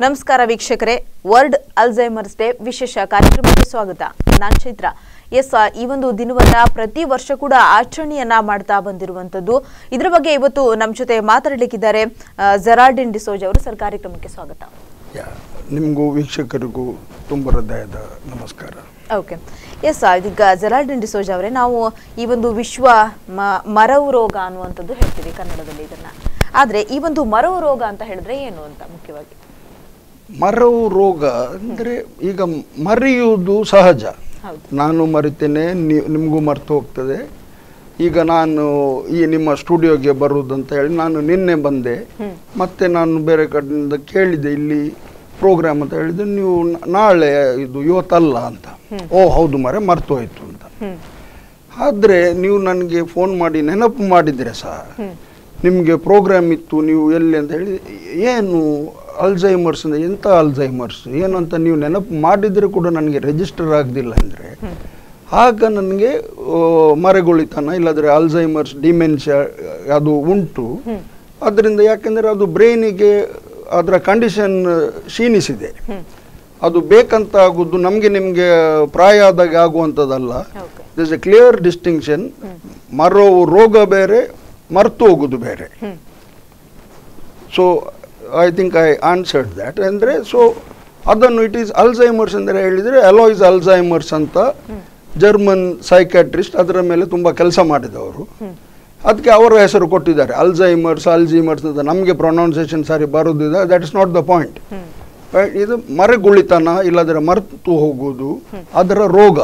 ನಮಸ್ಕಾರ ವೀಕ್ಷಕರೇ world Alzheimer's day ವಿಶೇಷ ಕಾರ್ಯಕ್ರಮಕ್ಕೆ ಸ್ವಾಗತ ನಾನ್ ಚೈತ್ರ ಎಸ್ ಆ, ಈ ಒಂದು ದಿನವನ್ನ ಪ್ರತಿ ವರ್ಷ ಕೂಡ ಆಚರಣೆಯನ್ನ ಮಾಡ್ತಾ ಬಂದಿರುವಂತದ್ದು ಇದರ ಬಗ್ಗೆ ಇವತ್ತು ನಮ್ಮ ಜೊತೆ ಮಾತಾಡಲಿಕ್ಕಿದ್ದಾರೆ ಆ, ಜೆರಾಲ್ಡಿನ್ ಡಿಸೋಜ್ ಅವರು ಸರ್ ಕಾರ್ಯಕ್ರಮಕ್ಕೆ ಸ್ವಾಗತ ಯಾ ನಿಮಗೂ ವೀಕ್ಷಕರಿಗೂ ತುಂಬ ಹೃದಯದ ನಮಸ್ಕಾರ ಓಕೆ ಎಸ್ ಇದೀಗ ಜೆರಾಲ್ಡಿನ್ ಡಿಸೋಜ್ ಅವರೇ ನಾವು ಈ ಒಂದು ವಿಶ್ವ ಮ- ಮರವು ರೋಗ ಅನ್ನುವಂಥದ್ದು ಹೇಳ್ತೀವಿ ಕನ್ನಡದಲ್ಲಿ ಇದನ್ನ ಆದ್ರೆ ಈ ಒಂದು ಮರವು ರೋಗ ಅಂತ ಹೇಳಿದ್ರೆ ಏನು ಅಂತ ಮುಖ್ಯವಾಗಿ ಮರವು ರೋಗ ಅಂದರೆ ಈಗ ಮರೆಯುವುದು ಸಹಜ ಹೌದು ನಾನು ಮರಿತೇನೆ ನಿ- ನಿಮಗೂ ಮರ್ತು ಹೋಗ್ತದೆ ಈಗ ನಾನು ಈ ನಿಮ್ಮ ಸ್ಟುಡಿಯೋಗೆ ಬರುವುದಂತ ಹೇಳಿ ನಾನು ನಿನ್ನೆ ಬಂದೆ ಮತ್ತೆ ನಾನು ಬೇರೆ ಕಡೆಯಿಂದ ಕೇಳಿದೆ ಇಲ್ಲಿ ಪ್ರೋಗ್ರಾಮ್ ಅಂತ ಹೇಳಿದ್ರೆ ನೀವು ನ- ನಾಳೆ ಇದು ಇವತ್ತಲ್ಲ ಅಂತ ಓ ಹೌದು ಮರೆ ಮರ್ತು ಹೋಯ್ತು ಅಂತ ಹ್ಮ್ ಆದರೆ ನೀವು ನನಗೆ ಫೋನ್ ಮಾಡಿ ನೆನಪು ಮಾಡಿದರೆ ಸಹ ನಿಮಗೆ ಪ್ರೋಗ್ರಾಮ್ ಇತ್ತು ನೀವು ಎಲ್ಲಿ ಅಂತ ಹೇಳಿ ಏನು ಅಲ್ಝೈಮರ್ಸ್ ಅಂದರೆ ಎಂಥ ಅಲ್ಝೈಮರ್ಸ್ ಏನು ಅಂತ ನೀವು ನೆನಪು ಮಾಡಿದರೆ ಕೂಡ ನನಗೆ ರಿಜಿಸ್ಟರ್ ಆಗದಿಲ್ಲ ಅಂದರೆ ಆಗ ನನಗೆ ಆ, ಮರೆಗುಳಿತನ ಇಲ್ಲದ್ರೆ ಅಲ್ಝೈಮರ್ಸ್ ಡಿಮೆನ್ಷಿಯಾ ಅದು ಉಂಟು ಅದರಿಂದ ಯಾಕೆಂದರೆ ಅದು ಬ್ರೈನಿಗೆ ಅದರ ಕಂಡೀಷನ್ ಕ್ಷೀಣಿಸಿದೆ ಅದು ಬೇಕಂತ ಆಗುದು ನಮಗೆ ನಿಮಗೆ ಪ್ರಾಯ ಆದಾಗ ಆಗುವಂಥದ್ದಲ್ಲ okay this a clear distinction ಮರೋ ರೋಗ ಬೇರೆ ಮರ್ತು ಹೋಗುದು ಬೇರೆ hmm so I think I answered that ಅಂದರೆ ಸೊ ಅದನ್ನು ಇಟ್ ಈಸ್ ಅಲ್ಝೈಮರ್ಸ್ ಅಂದರೆ ಹೇಳಿದರೆ ಅಲಾಯ್ಸ್ ಅಲ್ಝೈಮರ್ಸ್ ಅಂತ ಜರ್ಮನ್ ಸೈಕ್ಯಾಟ್ರಿಸ್ಟ್ ಅದರ ಮೇಲೆ ತುಂಬ ಕೆಲಸ ಮಾಡಿದವರು ಅದಕ್ಕೆ ಅವರ ಹೆಸರು ಕೊಟ್ಟಿದ್ದಾರೆ ಅಲ್ಝೈಮರ್ಸ್ ಅಲ್ಝೈಮರ್ಸ್ ಅಂತ ನಮಗೆ ಪ್ರೊನೌನ್ಸಿಯೇಷನ್ ಸಾರಿ ಬರೋದಿದೆ that is not the point hmm ಇದು ಮರೆಗುಳಿತನ ಇಲ್ಲದ್ರೆ ಮರೆತು ಹೋಗುವುದು ಅದರ ರೋಗ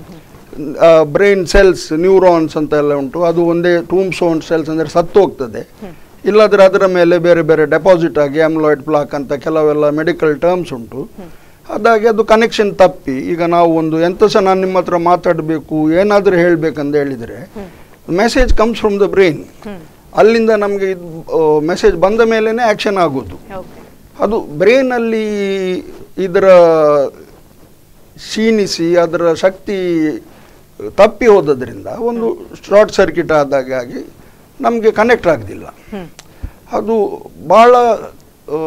ಬ್ರೈನ್ ಸೆಲ್ಸ್ ನ್ಯೂರಾನ್ಸ್ ಅಂತ ಎಲ್ಲ ಉಂಟು ಅದು ಒಂದೇ ಟೂಮ್ ಸೋನ್ ಸೆಲ್ಸ್ ಅಂದರೆ ಸತ್ತು ಹೋಗ್ತದೆ ಇಲ್ಲಾದ್ರೆ ಅದರ ಮೇಲೆ ಬೇರೆ ಬೇರೆ ಡೆಪಾಸಿಟ್ ಆಗಿ ಆಮ್ಲಾಯ್ಡ್ ಪ್ಲಾಕ್ ಅಂತ ಕೆಲವೆಲ್ಲ ಮೆಡಿಕಲ್ ಟರ್ಮ್ಸ್ ಉಂಟು ಅದಾಗಿ ಅದು ಕನೆಕ್ಷನ್ ತಪ್ಪಿ ಈಗ ನಾವು ಒಂದು ಎಂತ ಸಹ ನಾನು ನಿಮ್ಮ ಹತ್ರ ಮಾತಾಡಬೇಕು ಏನಾದರೂ ಹೇಳಬೇಕಂತ ಹೇಳಿದರೆ message comes from the brain hmm ಅಲ್ಲಿಂದ ನಮಗೆ ಇದು ಮೆಸೇಜ್ ಬಂದ ಮೇಲೇ ಆ್ಯಕ್ಷನ್ ಆಗೋದು ಓಕೆ ಅದು ಬ್ರೈನಲ್ಲಿ ಇದರ ಕ್ಷೀಣಿಸಿ ಅದರ ಶಕ್ತಿ ತಪ್ಪಿ ಹೋದದ್ರಿಂದ ಒಂದು ಶಾರ್ಟ್ ಸರ್ಕ್ಯೂಟ್ ಆದಾಗ ಆಗಿ ನಮಗೆ ಕನೆಕ್ಟ್ ಆಗೋದಿಲ್ಲ ಹ್ಮ್ ಅದು ಭಾಳ ಆ,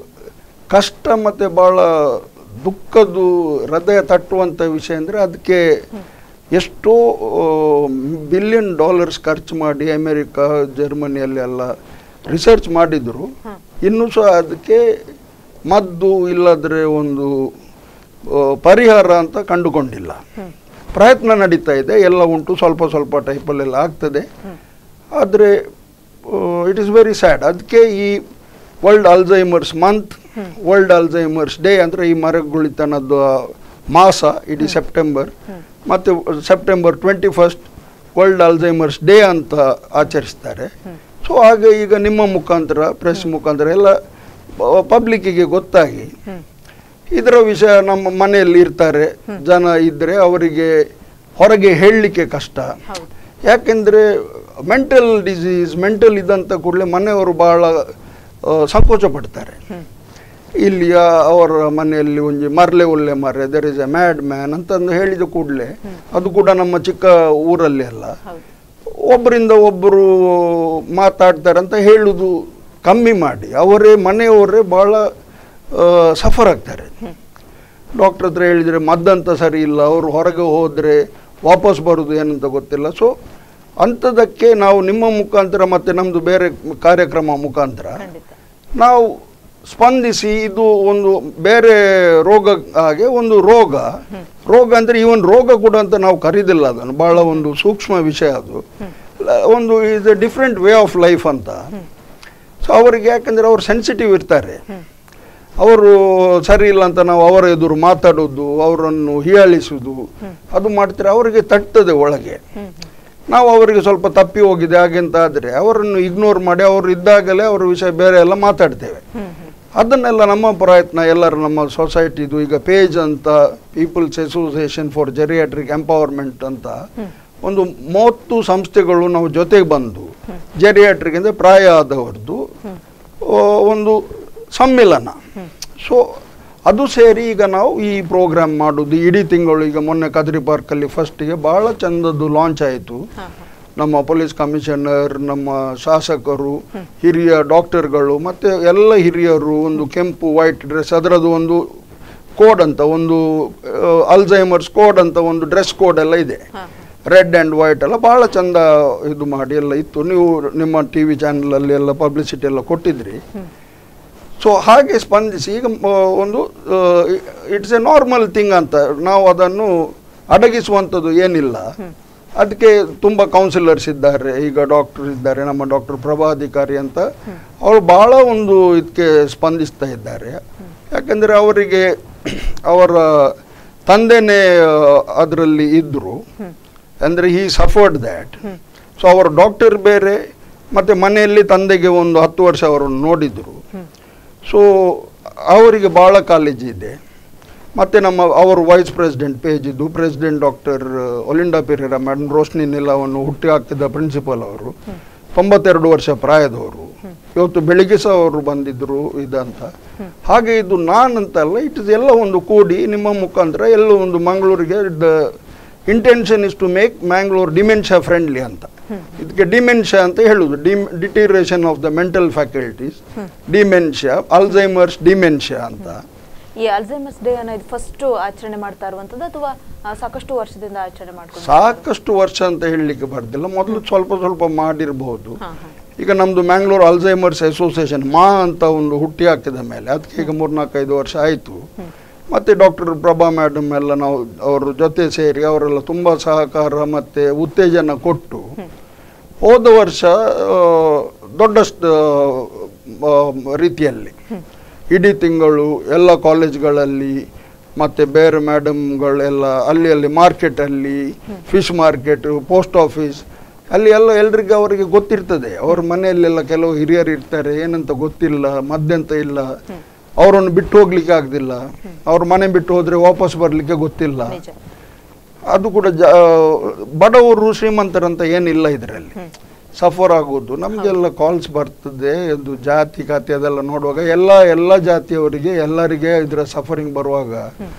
ಕಷ್ಟ ಮತ್ತು ಭಾಳ ದುಃಖದ್ದು ಹೃದಯ ತಟ್ಟುವಂಥ ವಿಷಯ ಅಂದರೆ ಅದಕ್ಕೆ ಎಷ್ಟೋ ಬಿಲಿಯನ್ ಡಾಲರ್ಸ್ ಖರ್ಚು ಮಾಡಿ ಅಮೆರಿಕ ಜರ್ಮನಿಯಲ್ಲಿ ಎಲ್ಲ ರಿಸರ್ಚ್ ಮಾಡಿದ್ರು ಇನ್ನೂ ಸಹ ಅದಕ್ಕೆ ಮದ್ದು ಇಲ್ಲದ್ರೆ ಒಂದು ಆ, ಪರಿಹಾರ ಅಂತ ಕಂಡುಕೊಂಡಿಲ್ಲ ಪ್ರಯತ್ನ ನಡೀತಾ ಇದೆ ಎಲ್ಲ ಉಂಟು ಸ್ವಲ್ಪ ಸ್ವಲ್ಪ ಟೈಪಲ್ಲೆಲ್ಲ ಆಗ್ತದೆ ಆದರೆ ಇಟ್ ಈಸ್ ವೆರಿ ಸ್ಯಾಡ್ ಅದಕ್ಕೆ ಈ world Alzheimer's month world Alzheimer's day ಅಂದರೆ ಈ ಮರಗುಳಿತನದ್ದು ಮಾಸ ಇಡೀ ಸೆಪ್ಟೆಂಬರ್ ಮತ್ತು September twenty first world Alzheimer's day ಅಂತ ಆಚರಿಸ್ತಾರೆ ಸೊ ಹಾಗೆ ಈಗ ನಿಮ್ಮ ಮುಖಾಂತರ ಪ್ರೆಸ್ ಮುಖಾಂತರ ಎಲ್ಲ ಪಬ್ಲಿಕ್ಕಿಗೆ ಗೊತ್ತಾಗಿ ಇದರ ವಿಷಯ ನಮ್ಮ ಮನೆಯಲ್ಲಿ ಇರ್ತಾರೆ ಜನ ಇದ್ದರೆ ಅವರಿಗೆ ಹೊರಗೆ ಹೇಳಲಿಕ್ಕೆ ಕಷ್ಟ ಹೌದು ಯಾಕೆಂದರೆ ಮೆಂಟಲ್ ಡಿಸೀಸ್ ಮೆಂಟಲ್ ಇದಂತ ಕೂಡಲೇ ಮನೆಯವರು ಭಾಳ ಆ, ಸಂಕೋಚ ಪಡ್ತಾರೆ ಇಲ್ಲಿ ಆ- ಅವರ ಮನೆಯಲ್ಲಿ ಒಂದು ಮರ್ಲೆ ಒಳ್ಳೆ ಮರೆ there is a mad man ಅಂತಂದು ಹೇಳಿದ ಕೂಡಲೇ ಅದು ಕೂಡ ನಮ್ಮ ಚಿಕ್ಕ ಊರಲ್ಲಿ ಅಲ್ಲ ಹೌದು ಒಬ್ಬರಿಂದ ಒಬ್ಬರು ಮಾತಾಡ್ತಾರೆ ಅಂತ ಹೇಳುವುದು ಕಮ್ಮಿ ಮಾಡಿ ಅವರೇ ಮನೆಯವರೇ ಭಾಳ ಸಫರ್ ಆಗ್ತಾರೆ ಡಾಕ್ಟ್ರ್ ಹತ್ರ ಹೇಳಿದರೆ ಮದ್ದಂತ ಸರಿ ಇಲ್ಲ ಅವರು ಹೊರಗೆ ಹೋದರೆ ವಾಪಸ್ ಬರೋದು ಏನಂತ ಗೊತ್ತಿಲ್ಲ ಸೊ ಅಂಥದಕ್ಕೆ ನಾವು ನಿಮ್ಮ ಮುಖಾಂತರ ಮತ್ತು ನಮ್ಮದು ಬೇರೆ ಕಾರ್ಯಕ್ರಮ ಮುಖಾಂತರ ಖಂಡಿತ ನಾವು ಸ್ಪಂದಿಸಿ ಇದು ಒಂದು ಬೇರೆ ರೋಗ ಹಾಗೆ ಒಂದು ರೋಗ ರೋಗ ಅಂದರೆ ಈ ಒಂದು ರೋಗ ಕೂಡ ಅಂತ ನಾವು ಕರೀದಿಲ್ಲ ಅದನ್ನು ಭಾಳ ಒಂದು ಸೂಕ್ಷ್ಮ ವಿಷಯ ಅದು ಲ- ಒಂದು ಇದು ಡಿಫ್ರೆಂಟ್ ವೇ ಆಫ್ ಲೈಫ್ ಅಂತ ಸೊ ಅವರಿಗೆ ಯಾಕಂದರೆ ಅವ್ರು ಸೆನ್ಸಿಟಿವ್ ಇರ್ತಾರೆ ಅವರು ಸರಿ ಇಲ್ಲ ಅಂತ ನಾವು ಅವರ ಎದುರು ಮಾತಾಡೋದು ಅವರನ್ನು ಹೀಯಾಳಿಸುವುದು ಅದು ಮಾಡ್ತಾರೆ ಅವರಿಗೆ ತಟ್ಟದೆ ಒಳಗೆ ನಾವು ಅವರಿಗೆ ಸ್ವಲ್ಪ ತಪ್ಪಿ ಹೋಗಿದೆ ಹಾಗೆಂತ ಆದರೆ ಅವರನ್ನು ಇಗ್ನೋರ್ ಮಾಡಿ ಅವರು ಇದ್ದಾಗಲೇ ಅವರ ವಿಷಯ ಬೇರೆ ಎಲ್ಲ ಮಾತಾಡ್ತೇವೆ ಅದನ್ನೆಲ್ಲ ನಮ್ಮ ಪ್ರಯತ್ನ ಎಲ್ಲರೂ ನಮ್ಮ ಸೊಸೈಟಿದು ಈಗ ಪೇಜ್ ಅಂತ people's association for geriatric empowerment ಅಂತ ಒಂದು ಮೂವತ್ತು ಸಂಸ್ಥೆಗಳು ನಾವು ಜೊತೆಗೆ ಬಂದು ಜೆರಿಯಾಟ್ರಿಕ್ ಅಂದರೆ ಪ್ರಾಯ ಆದವರದ್ದು ಆ, ಒಂದು ಸಮ್ಮಿಲನ ಸೊ ಅದು ಸೇರಿ ಈಗ ನಾವು ಈ ಪ್ರೋಗ್ರಾಮ್ ಮಾಡೋದು ಇಡೀ ತಿಂಗಳು ಈಗ ಮೊನ್ನೆ ಕದ್ರಿ ಪಾರ್ಕಲ್ಲಿ ಫಸ್ಟಿಗೆ ಭಾಳ ಚಂದದ್ದು ಲಾಂಚ್ ಆಯಿತು ಹಾ ಹಾ ನಮ್ಮ ಪೊಲೀಸ್ ಕಮಿಷನರ್ ನಮ್ಮ ಶಾಸಕರು ಹಿರಿಯ ಡಾಕ್ಟರ್ಗಳು ಮತ್ತು ಎಲ್ಲ ಹಿರಿಯರು ಒಂದು ಕೆಂಪು ವೈಟ್ ಡ್ರೆಸ್ ಅದರದ್ದು ಒಂದು ಕೋಡ್ ಅಂತ ಒಂದು ಅಲ್ಝೈಮರ್ಸ್ ಕೋಡ್ ಅಂತ ಒಂದು ಡ್ರೆಸ್ ಕೋಡ್ ಎಲ್ಲ ಇದೆ ರೆಡ್ ಆ್ಯಂಡ್ ವೈಟ್ ಎಲ್ಲ ಭಾಳ ಚಂದ ಇದು ಮಾಡಿ ಎಲ್ಲ ಇತ್ತು ನೀವು ನಿಮ್ಮ ಟಿ ವಿ ಚಾನಲಲ್ಲಿ ಎಲ್ಲ ಪಬ್ಲಿಸಿಟಿ ಎಲ್ಲ ಕೊಟ್ಟಿದ್ರಿ ಸೊ ಹಾಗೆ ಸ್ಪಂದಿಸಿ ಈಗ ಮ- ಒಂದು ಇಟ್ಸ್ ಎ ನಾರ್ಮಲ್ ಥಿಂಗ್ ಅಂತ ನಾವು ಅದನ್ನು ಅಡಗಿಸುವಂಥದ್ದು ಏನಿಲ್ಲ ಅದಕ್ಕೆ ತುಂಬ ಕೌನ್ಸಿಲರ್ಸ್ ಇದ್ದಾರೆ ಈಗ ಡಾಕ್ಟರ್ ಇದ್ದಾರೆ ನಮ್ಮ ಡಾಕ್ಟರ್ ಪ್ರಭಾಧಿಕಾರಿ ಅಂತ ಅವರು ಭಾಳ ಒಂದು ಇದಕ್ಕೆ ಸ್ಪಂದಿಸ್ತಾ ಇದ್ದಾರೆ ಯಾಕಂದರೆ ಅವರಿಗೆ ಅವರ ತಂದೆನೇ ಅದರಲ್ಲಿ ಇದ್ದರು ಅಂದರೆ ಹಿ ಸಫರ್ಡ್ ದ್ಯಾಟ್ ಸೊ ಅವರ ಡಾಕ್ಟರ್ ಬೇರೆ ಮತ್ತು ಮನೆಯಲ್ಲಿ ತಂದೆಗೆ ಒಂದು ಹತ್ತು ವರ್ಷ ಅವರನ್ನು ನೋಡಿದರು ಸೊ ಅವರಿಗೆ ಭಾಳ ಕಾಳಜಿ ಇದೆ ಮತ್ತು ನಮ್ಮ ಅವರು ವೈಸ್ ಪ್ರೆಸಿಡೆಂಟ್ ಪೇಜ್ ಇದ್ದು president doctor Olinda Pereira madam Roshni ನಿಲವನ್ನು ಹುಟ್ಟಿ ಹಾಕಿದ ಪ್ರಿನ್ಸಿಪಲ್ ಅವರು ತೊಂಬತ್ತೆರಡು ವರ್ಷ ಪ್ರಾಯದವರು ಇವತ್ತು ಬೆಳಿಗ್ಗೆ ಸಹ ಅವರು ಬಂದಿದ್ದರು ಇದಂತ ಹಾಗೆ ಇದು ನಾನಂತಲ್ಲ ಇಟ್ ಇಸ್ ಎಲ್ಲ ಒಂದು ಕೂಡಿ ನಿಮ್ಮ ಮುಖಾಂತರ ಎಲ್ಲ ಒಂದು ಮಂಗಳೂರಿಗೆ the intention is to make Mangalore dementia friendly ಅಂತ ಇದಕ್ಕೆ ಡಿಮೆನ್ಷಿಯಾ ಅಂತ ಹೇಳುದು ಡಿಮ್ deterioration of the mental faculties dementia Alzheimer's dementia ಅಂತ ಈ ಅಲ್ಝೈಮರ್ಸ್ ಡೇ ಅನ್ನೋದು ಫಸ್ಟ್ ಆಚರಣೆ ಮಾಡ್ತಾ ಇರುವಂತದ್ದು ಅಥವಾ ಆ, ಸಾಕಷ್ಟು ವರ್ಷದಿಂದ ಆಚರಣೆ ಮಾಡ್ಕೊಂಡು ಸಾಕಷ್ಟು ವರ್ಷ ಅಂತ ಹೇಳಲಿಕ್ಕೆ ಬರ್ದಿಲ್ಲ ಮೊದಲು ಸ್ವಲ್ಪ ಸ್ವಲ್ಪ ಮಾಡಿರಬಹುದು ಹಾ, ಹಾ. ಈಗ ನಮ್ಮದು ಮ್ಯಾಂಗ್ಳೂರ್ ಅಲ್ಝೈಮರ್ಸ್ ಅಸೋಸಿಯೇಷನ್ ಮಾ ಅಂತ ಒಂದು ಹುಟ್ಟಿ ಹಾಕಿದ ಮೇಲೆ ಅದಕ್ಕೆ ಈಗ ಮೂರ್ನಾಲ್ಕೈದು ವರ್ಷ ಆಯಿತು ಮತ್ತು ಡಾಕ್ಟರ್ ಪ್ರಭಾ ಮೇಡಮ್ ಎಲ್ಲ ನಾವು ಅವ್ರ ಜೊತೆ ಸೇರಿ ಅವರೆಲ್ಲ ತುಂಬ ಸಹಕಾರ ಮತ್ತು ಉತ್ತೇಜನ ಕೊಟ್ಟು ಹೋದ ವರ್ಷ ಆ, ದೊಡ್ಡಷ್ಟು ಆ, ರೀತಿಯಲ್ಲಿ ಇಡೀ ತಿಂಗಳು ಎಲ್ಲ ಕಾಲೇಜ್ಗಳಲ್ಲಿ ಮತ್ತು ಬೇರೆ ಮೇಡಮ್ಗಳೆಲ್ಲ ಅಲ್ಲಿ ಅಲ್ಲಿ ಮಾರ್ಕೆಟಲ್ಲಿ ಫಿಶ್ ಮಾರ್ಕೆಟ್ ಪೋಸ್ಟ್ ಆಫೀಸ್ ಅಲ್ಲಿ ಎಲ್ಲ ಎಲ್ರಿಗೂ ಅವರಿಗೆ ಗೊತ್ತಿರ್ತದೆ ಅವ್ರ ಮನೆಯಲ್ಲೆಲ್ಲ ಕೆಲವು ಹಿರಿಯರು ಇರ್ತಾರೆ ಏನಂತ ಗೊತ್ತಿಲ್ಲ ಮದ್ದೆಂತ ಇಲ್ಲ ಅವರನ್ನು ಬಿಟ್ಟು ಹೋಗ್ಲಿಕ್ಕೆ ಆಗ್ದಿಲ್ಲ ಅವ್ರ ಮನೆ ಬಿಟ್ಟು ಹೋದ್ರೆ ವಾಪಸ್ ಬರಲಿಕ್ಕೆ ಗೊತ್ತಿಲ್ಲ ನಿಜ ಅದು ಕೂಡ ಜ ಬಡವರು ಶ್ರೀಮಂತರಂತ ಏನಿಲ್ಲ ಇದರಲ್ಲಿ ಸಫರ್ ಆಗೋದು ನಮಗೆಲ್ಲ ಕಾಲ್ಸ್ ಬರ್ತದೆ ಅದು ಜಾತಿ ಖಾತೆ ಅದೆಲ್ಲ ನೋಡುವಾಗ ಎಲ್ಲ ಎಲ್ಲ ಜಾತಿಯವರಿಗೆ ಎಲ್ಲರಿಗೆ ಇದರ ಸಫರಿಂಗ್ ಬರುವಾಗ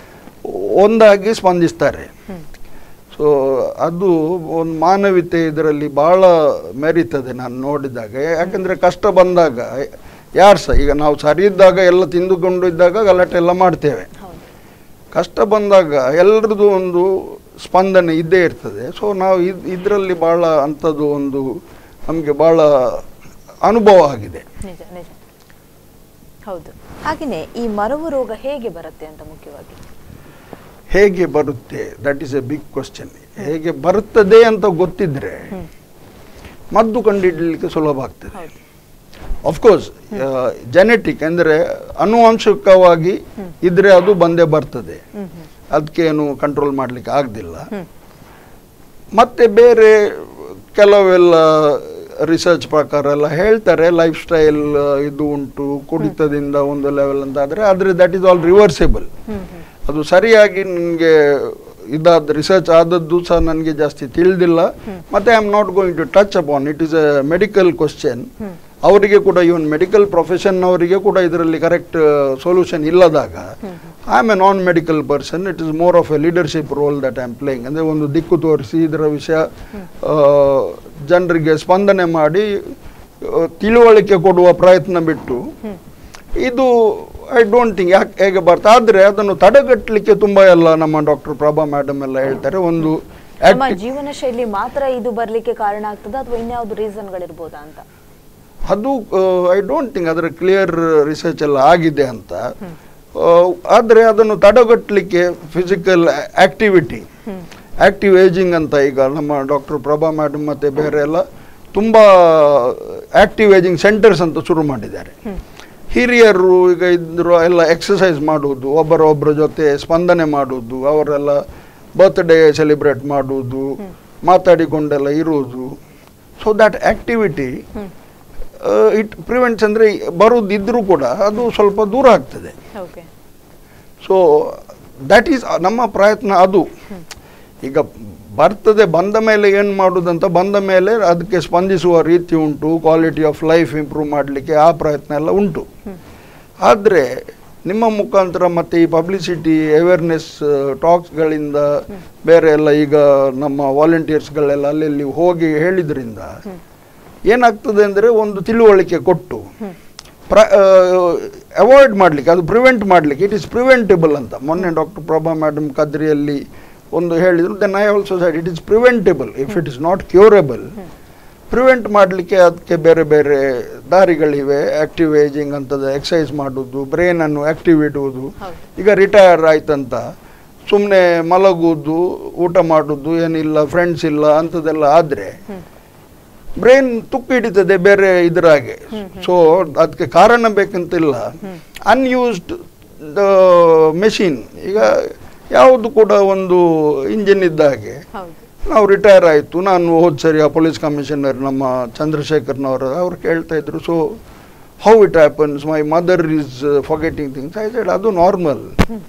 ಒಂದಾಗಿ ಸ್ಪಂದಿಸ್ತಾರೆ ಸೊ ಅದು ಒಂದು ಮಾನವೀಯತೆ ಇದರಲ್ಲಿ ಭಾಳ ಮೆರೀತದೆ ನಾನು ನೋಡಿದಾಗ ಯಾಕಂದರೆ ಕಷ್ಟ ಬಂದಾಗ ಯಾರು ಸಹ ಈಗ ನಾವು ಸರಿ ಇದ್ದಾಗ ಎಲ್ಲ ತಿಂದುಕೊಂಡು ಇದ್ದಾಗ ಗಲಾಟೆ ಎಲ್ಲ ಮಾಡ್ತೇವೆ ಹೌದು ಕಷ್ಟ ಬಂದಾಗ ಎಲ್ಲರದ್ದು ಒಂದು ಸ್ಪಂದನೆ ಇದ್ದೇ ಇರ್ತದೆ ಸೊ ನಾವು ಇದ್ ಇದರಲ್ಲಿ ಭಾಳ ಅಂಥದ್ದು ಒಂದು ನಮಗೆ ಭಾಳ ಅನುಭವ ಆಗಿದೆ ನಿಜ ನಿಜ ಹೌದು ಹಾಗೆಯೇ ಈ ಮರವು ರೋಗ ಹೇಗೆ ಬರುತ್ತೆ ಅಂತ ಮುಖ್ಯವಾಗಿ ಹೇಗೆ ಬರುತ್ತೆ that is a big question ಹೇಗೆ ಬರುತ್ತದೆ ಅಂತ ಗೊತ್ತಿದ್ರೆ ಮದ್ದು ಕಂಡುಹಿಡಲಿಕ್ಕೆ ಸುಲಭ ಆಗ್ತದೆ ಹೌದು ಅಫ್ಕೋರ್ಸ್ ಜೆನೆಟಿಕ್ ಅಂದರೆ ಅನುವಂಶಿಕವಾಗಿ ಇದ್ರೆ ಅದು ಬಂದೇ ಬರ್ತದೆ ಹ್ಮ್ ಹ್ಮ್ ಅದಕ್ಕೇನು ಕಂಟ್ರೋಲ್ ಮಾಡಲಿಕ್ಕೆ ಆಗದಿಲ್ಲ ಹ್ಮ್ ಮತ್ತೆ ಬೇರೆ ಕೆಲವೆಲ್ಲ ರಿಸರ್ಚ್ ಪ್ರಕಾರ ಎಲ್ಲ ಹೇಳ್ತಾರೆ ಲೈಫ್ ಸ್ಟೈಲ್ ಇದು ಉಂಟು ಕುಡಿತದಿಂದ ಒಂದು ಲೆವೆಲ್ ಅಂತ ಆದರೆ ಆದರೆ that is all reversible hmm hmm ಅದು ಸರಿಯಾಗಿ ನನಗೆ ಇದಾದ ರಿಸರ್ಚ್ ಆದದ್ದು ಸಹ ನನಗೆ ಜಾಸ್ತಿ ತಿಳಿದಿಲ್ಲ ಮತ್ತೆ I am not going to touch upon it is a medical question ಅವರಿಗೆ ಕೂಡ ಇವನ್ ಮೆಡಿಕಲ್ ಪ್ರೊಫೆಷನ್ ಅವರಿಗೆ ಕೂಡ ಇದರಲ್ಲಿ ಕರೆಕ್ಟ್ ಸೊಲ್ಯೂಷನ್ ಇಲ್ಲದಾಗ I am a non medical person it is more of a leadership role that I am playing ಅಂದರೆ ಒಂದು ದಿಕ್ಕು ತೋರಿಸಿ ಇದರ ವಿಷಯ ಜನರಿಗೆ ಸ್ಪಂದನೆ ಮಾಡಿ ಆ, ತಿಳುವಳಿಕೆ ಕೊಡುವ ಪ್ರಯತ್ನ ಬಿಟ್ಟು ಇದು ಐ ಡೋಂಟ್ ಥಿಂಕ್ ಯಾಕೆ ಹೇಗೆ ಬರ್ತಾ ಆದರೆ ಅದನ್ನು ತಡೆಗಟ್ಟಲಿಕ್ಕೆ ತುಂಬ ಎಲ್ಲ ನಮ್ಮ ಡಾಕ್ಟರ್ ಪ್ರಭಾ ಮೇಡಮ್ ಎಲ್ಲ ಹೇಳ್ತಾರೆ ಒಂದು ನಮ್ಮ acti- ಜೀವನ ಶೈಲಿ ಮಾತ್ರ ಇದು ಬರ್ಲಿಕ್ಕೆ ಕಾರಣ ಆಗ್ತದ ಅಥವಾ ಇನ್ಯಾವ್ದು ರೀಸನ್ಗಳಿರ್ಬೋದಾ ಅಂತ ಅದು ಐ ಡೋಂಟ್ ಥಿಂಕ್ ಅದರ ಕ್ಲಿಯರ್ ರಿಸರ್ಚ್ ಎಲ್ಲ ಆಗಿದೆ ಅಂತ ಆದರೆ ಅದನ್ನು ತಡೆಗಟ್ಟಲಿಕ್ಕೆ ಫಿಸಿಕಲ್ ಆಕ್ಟಿವಿಟಿ ಆಕ್ಟಿವ್ ಏಜಿಂಗ್ ಅಂತ ಈಗ ನಮ್ಮ ಡಾಕ್ಟರ್ ಪ್ರಭಾ ಮೇಡಮ್ ಮತ್ತು ಬೇರೆ ಎಲ್ಲ ತುಂಬ ಆಕ್ಟಿವ್ ಏಜಿಂಗ್ ಸೆಂಟರ್ಸ್ ಅಂತ ಶುರು ಮಾಡಿದ್ದಾರೆ ಹಿರಿಯರು ಈಗ ಇದ್ರು ಎಲ್ಲ ಎಕ್ಸಸೈಸ್ ಮಾಡುವುದು ಒಬ್ಬರ ಒಬ್ಬರ ಜೊತೆ ಸ್ಪಂದನೆ ಮಾಡುವುದು ಅವರೆಲ್ಲ ಬರ್ತ್ಡೇ ಸೆಲಿಬ್ರೇಟ್ ಮಾಡುವುದು ಮಾತಾಡಿಕೊಂಡೆಲ್ಲ ಇರುವುದು so that activity it prevents ಅಂದರೆ ಬರುವುದಿದ್ರೂ ಕೂಡ ಅದು ಸ್ವಲ್ಪ ದೂರ ಆಗ್ತದೆ ಓಕೆ ಸೊ ದ್ಯಾಟ್ ಈಸ್ ನಮ್ಮ ಪ್ರಯತ್ನ ಅದು ಈಗ ಬರ್ತದೆ ಬಂದ ಮೇಲೆ ಏನು ಮಾಡೋದಂತ ಬಂದ ಮೇಲೆ ಅದಕ್ಕೆ ಸ್ಪಂದಿಸುವ ರೀತಿ ಉಂಟು ಕ್ವಾಲಿಟಿ ಆಫ್ ಲೈಫ್ ಇಂಪ್ರೂವ್ ಮಾಡಲಿಕ್ಕೆ ಆ ಪ್ರಯತ್ನ ಎಲ್ಲ ಉಂಟು ಆದರೆ ನಿಮ್ಮ ಮುಖಾಂತರ ಮತ್ತೆ ಈ ಪಬ್ಲಿಸಿಟಿ ಅವೇರ್ನೆಸ್ ಟಾಕ್ಸ್ಗಳಿಂದ ಬೇರೆ ಎಲ್ಲ ಈಗ ನಮ್ಮ ವಾಲಂಟಿಯರ್ಸ್ಗಳೆಲ್ಲ ಅಲ್ಲೆಲ್ಲಿ ಹೋಗಿ ಹೇಳಿದ್ರಿಂದ ಏನಾಗ್ತದೆ ಅಂದರೆ ಒಂದು ತಿಳುವಳಿಕೆ ಕೊಟ್ಟು ಪ್ರ ಅವಾಯ್ಡ್ ಮಾಡಲಿಕ್ಕೆ ಅದು ಪ್ರಿವೆಂಟ್ ಮಾಡಲಿಕ್ಕೆ ಇಟ್ ಇಸ್ ಪ್ರಿವೆಂಟೇಬಲ್ ಅಂತ ಮೊನ್ನೆ ಡಾಕ್ಟರ್ ಪ್ರಭಾ ಮೇಡಮ್ ಕದ್ರಿಯಲ್ಲಿ ಒಂದು ಹೇಳಿದರು then I also said it is preventable if it is not curable prevent ಮಾಡಲಿಕ್ಕೆ ಅದಕ್ಕೆ ಬೇರೆ ಬೇರೆ ದಾರಿಗಳಿವೆ ಆಕ್ಟಿವ್ ಏಜಿಂಗ್ ಅಂತದ ಎಕ್ಸಸೈಸ್ ಮಾಡೋದು ಬ್ರೈನನ್ನು ಆಕ್ಟಿವ್ ಇಡುವುದು ಹೌದು. ಈಗ ರಿಟೈರ್ ಆಯ್ತಂತ ಸುಮ್ಮನೆ ಮಲಗುವುದು ಊಟ ಮಾಡೋದು ಏನಿಲ್ಲ ಫ್ರೆಂಡ್ಸ್ ಇಲ್ಲ ಅಂಥದ್ದೆಲ್ಲ ಆದರೆ ಬ್ರೈನ್ ತುಕ್ಕು ಹಿಡಿತದೆ ಬೇರೆ ಇದರಾಗೆ ಸೊ ಅದಕ್ಕೆ ಕಾರಣ ಬೇಕಂತಿಲ್ಲ ಅನ್ಯೂಸ್ಡ್ ಮೆಷಿನ್ ಈಗ ಯಾವುದು ಕೂಡ ಒಂದು ಇಂಜಿನ್ ಇದ್ದ ಹಾಗೆ ಹೌದು ನಾವು ರಿಟೈರ್ ಆಯಿತು ನಾನು ಹೋದ ಸರಿ ಆ ಪೊಲೀಸ್ ಕಮಿಷನರ್ ನಮ್ಮ ಚಂದ್ರಶೇಖರ್ನವರು ಅವ್ರು ಕೇಳ್ತಾ ಇದ್ರು so how it happens my mother is forgetting things I said ಅದು ನಾರ್ಮಲ್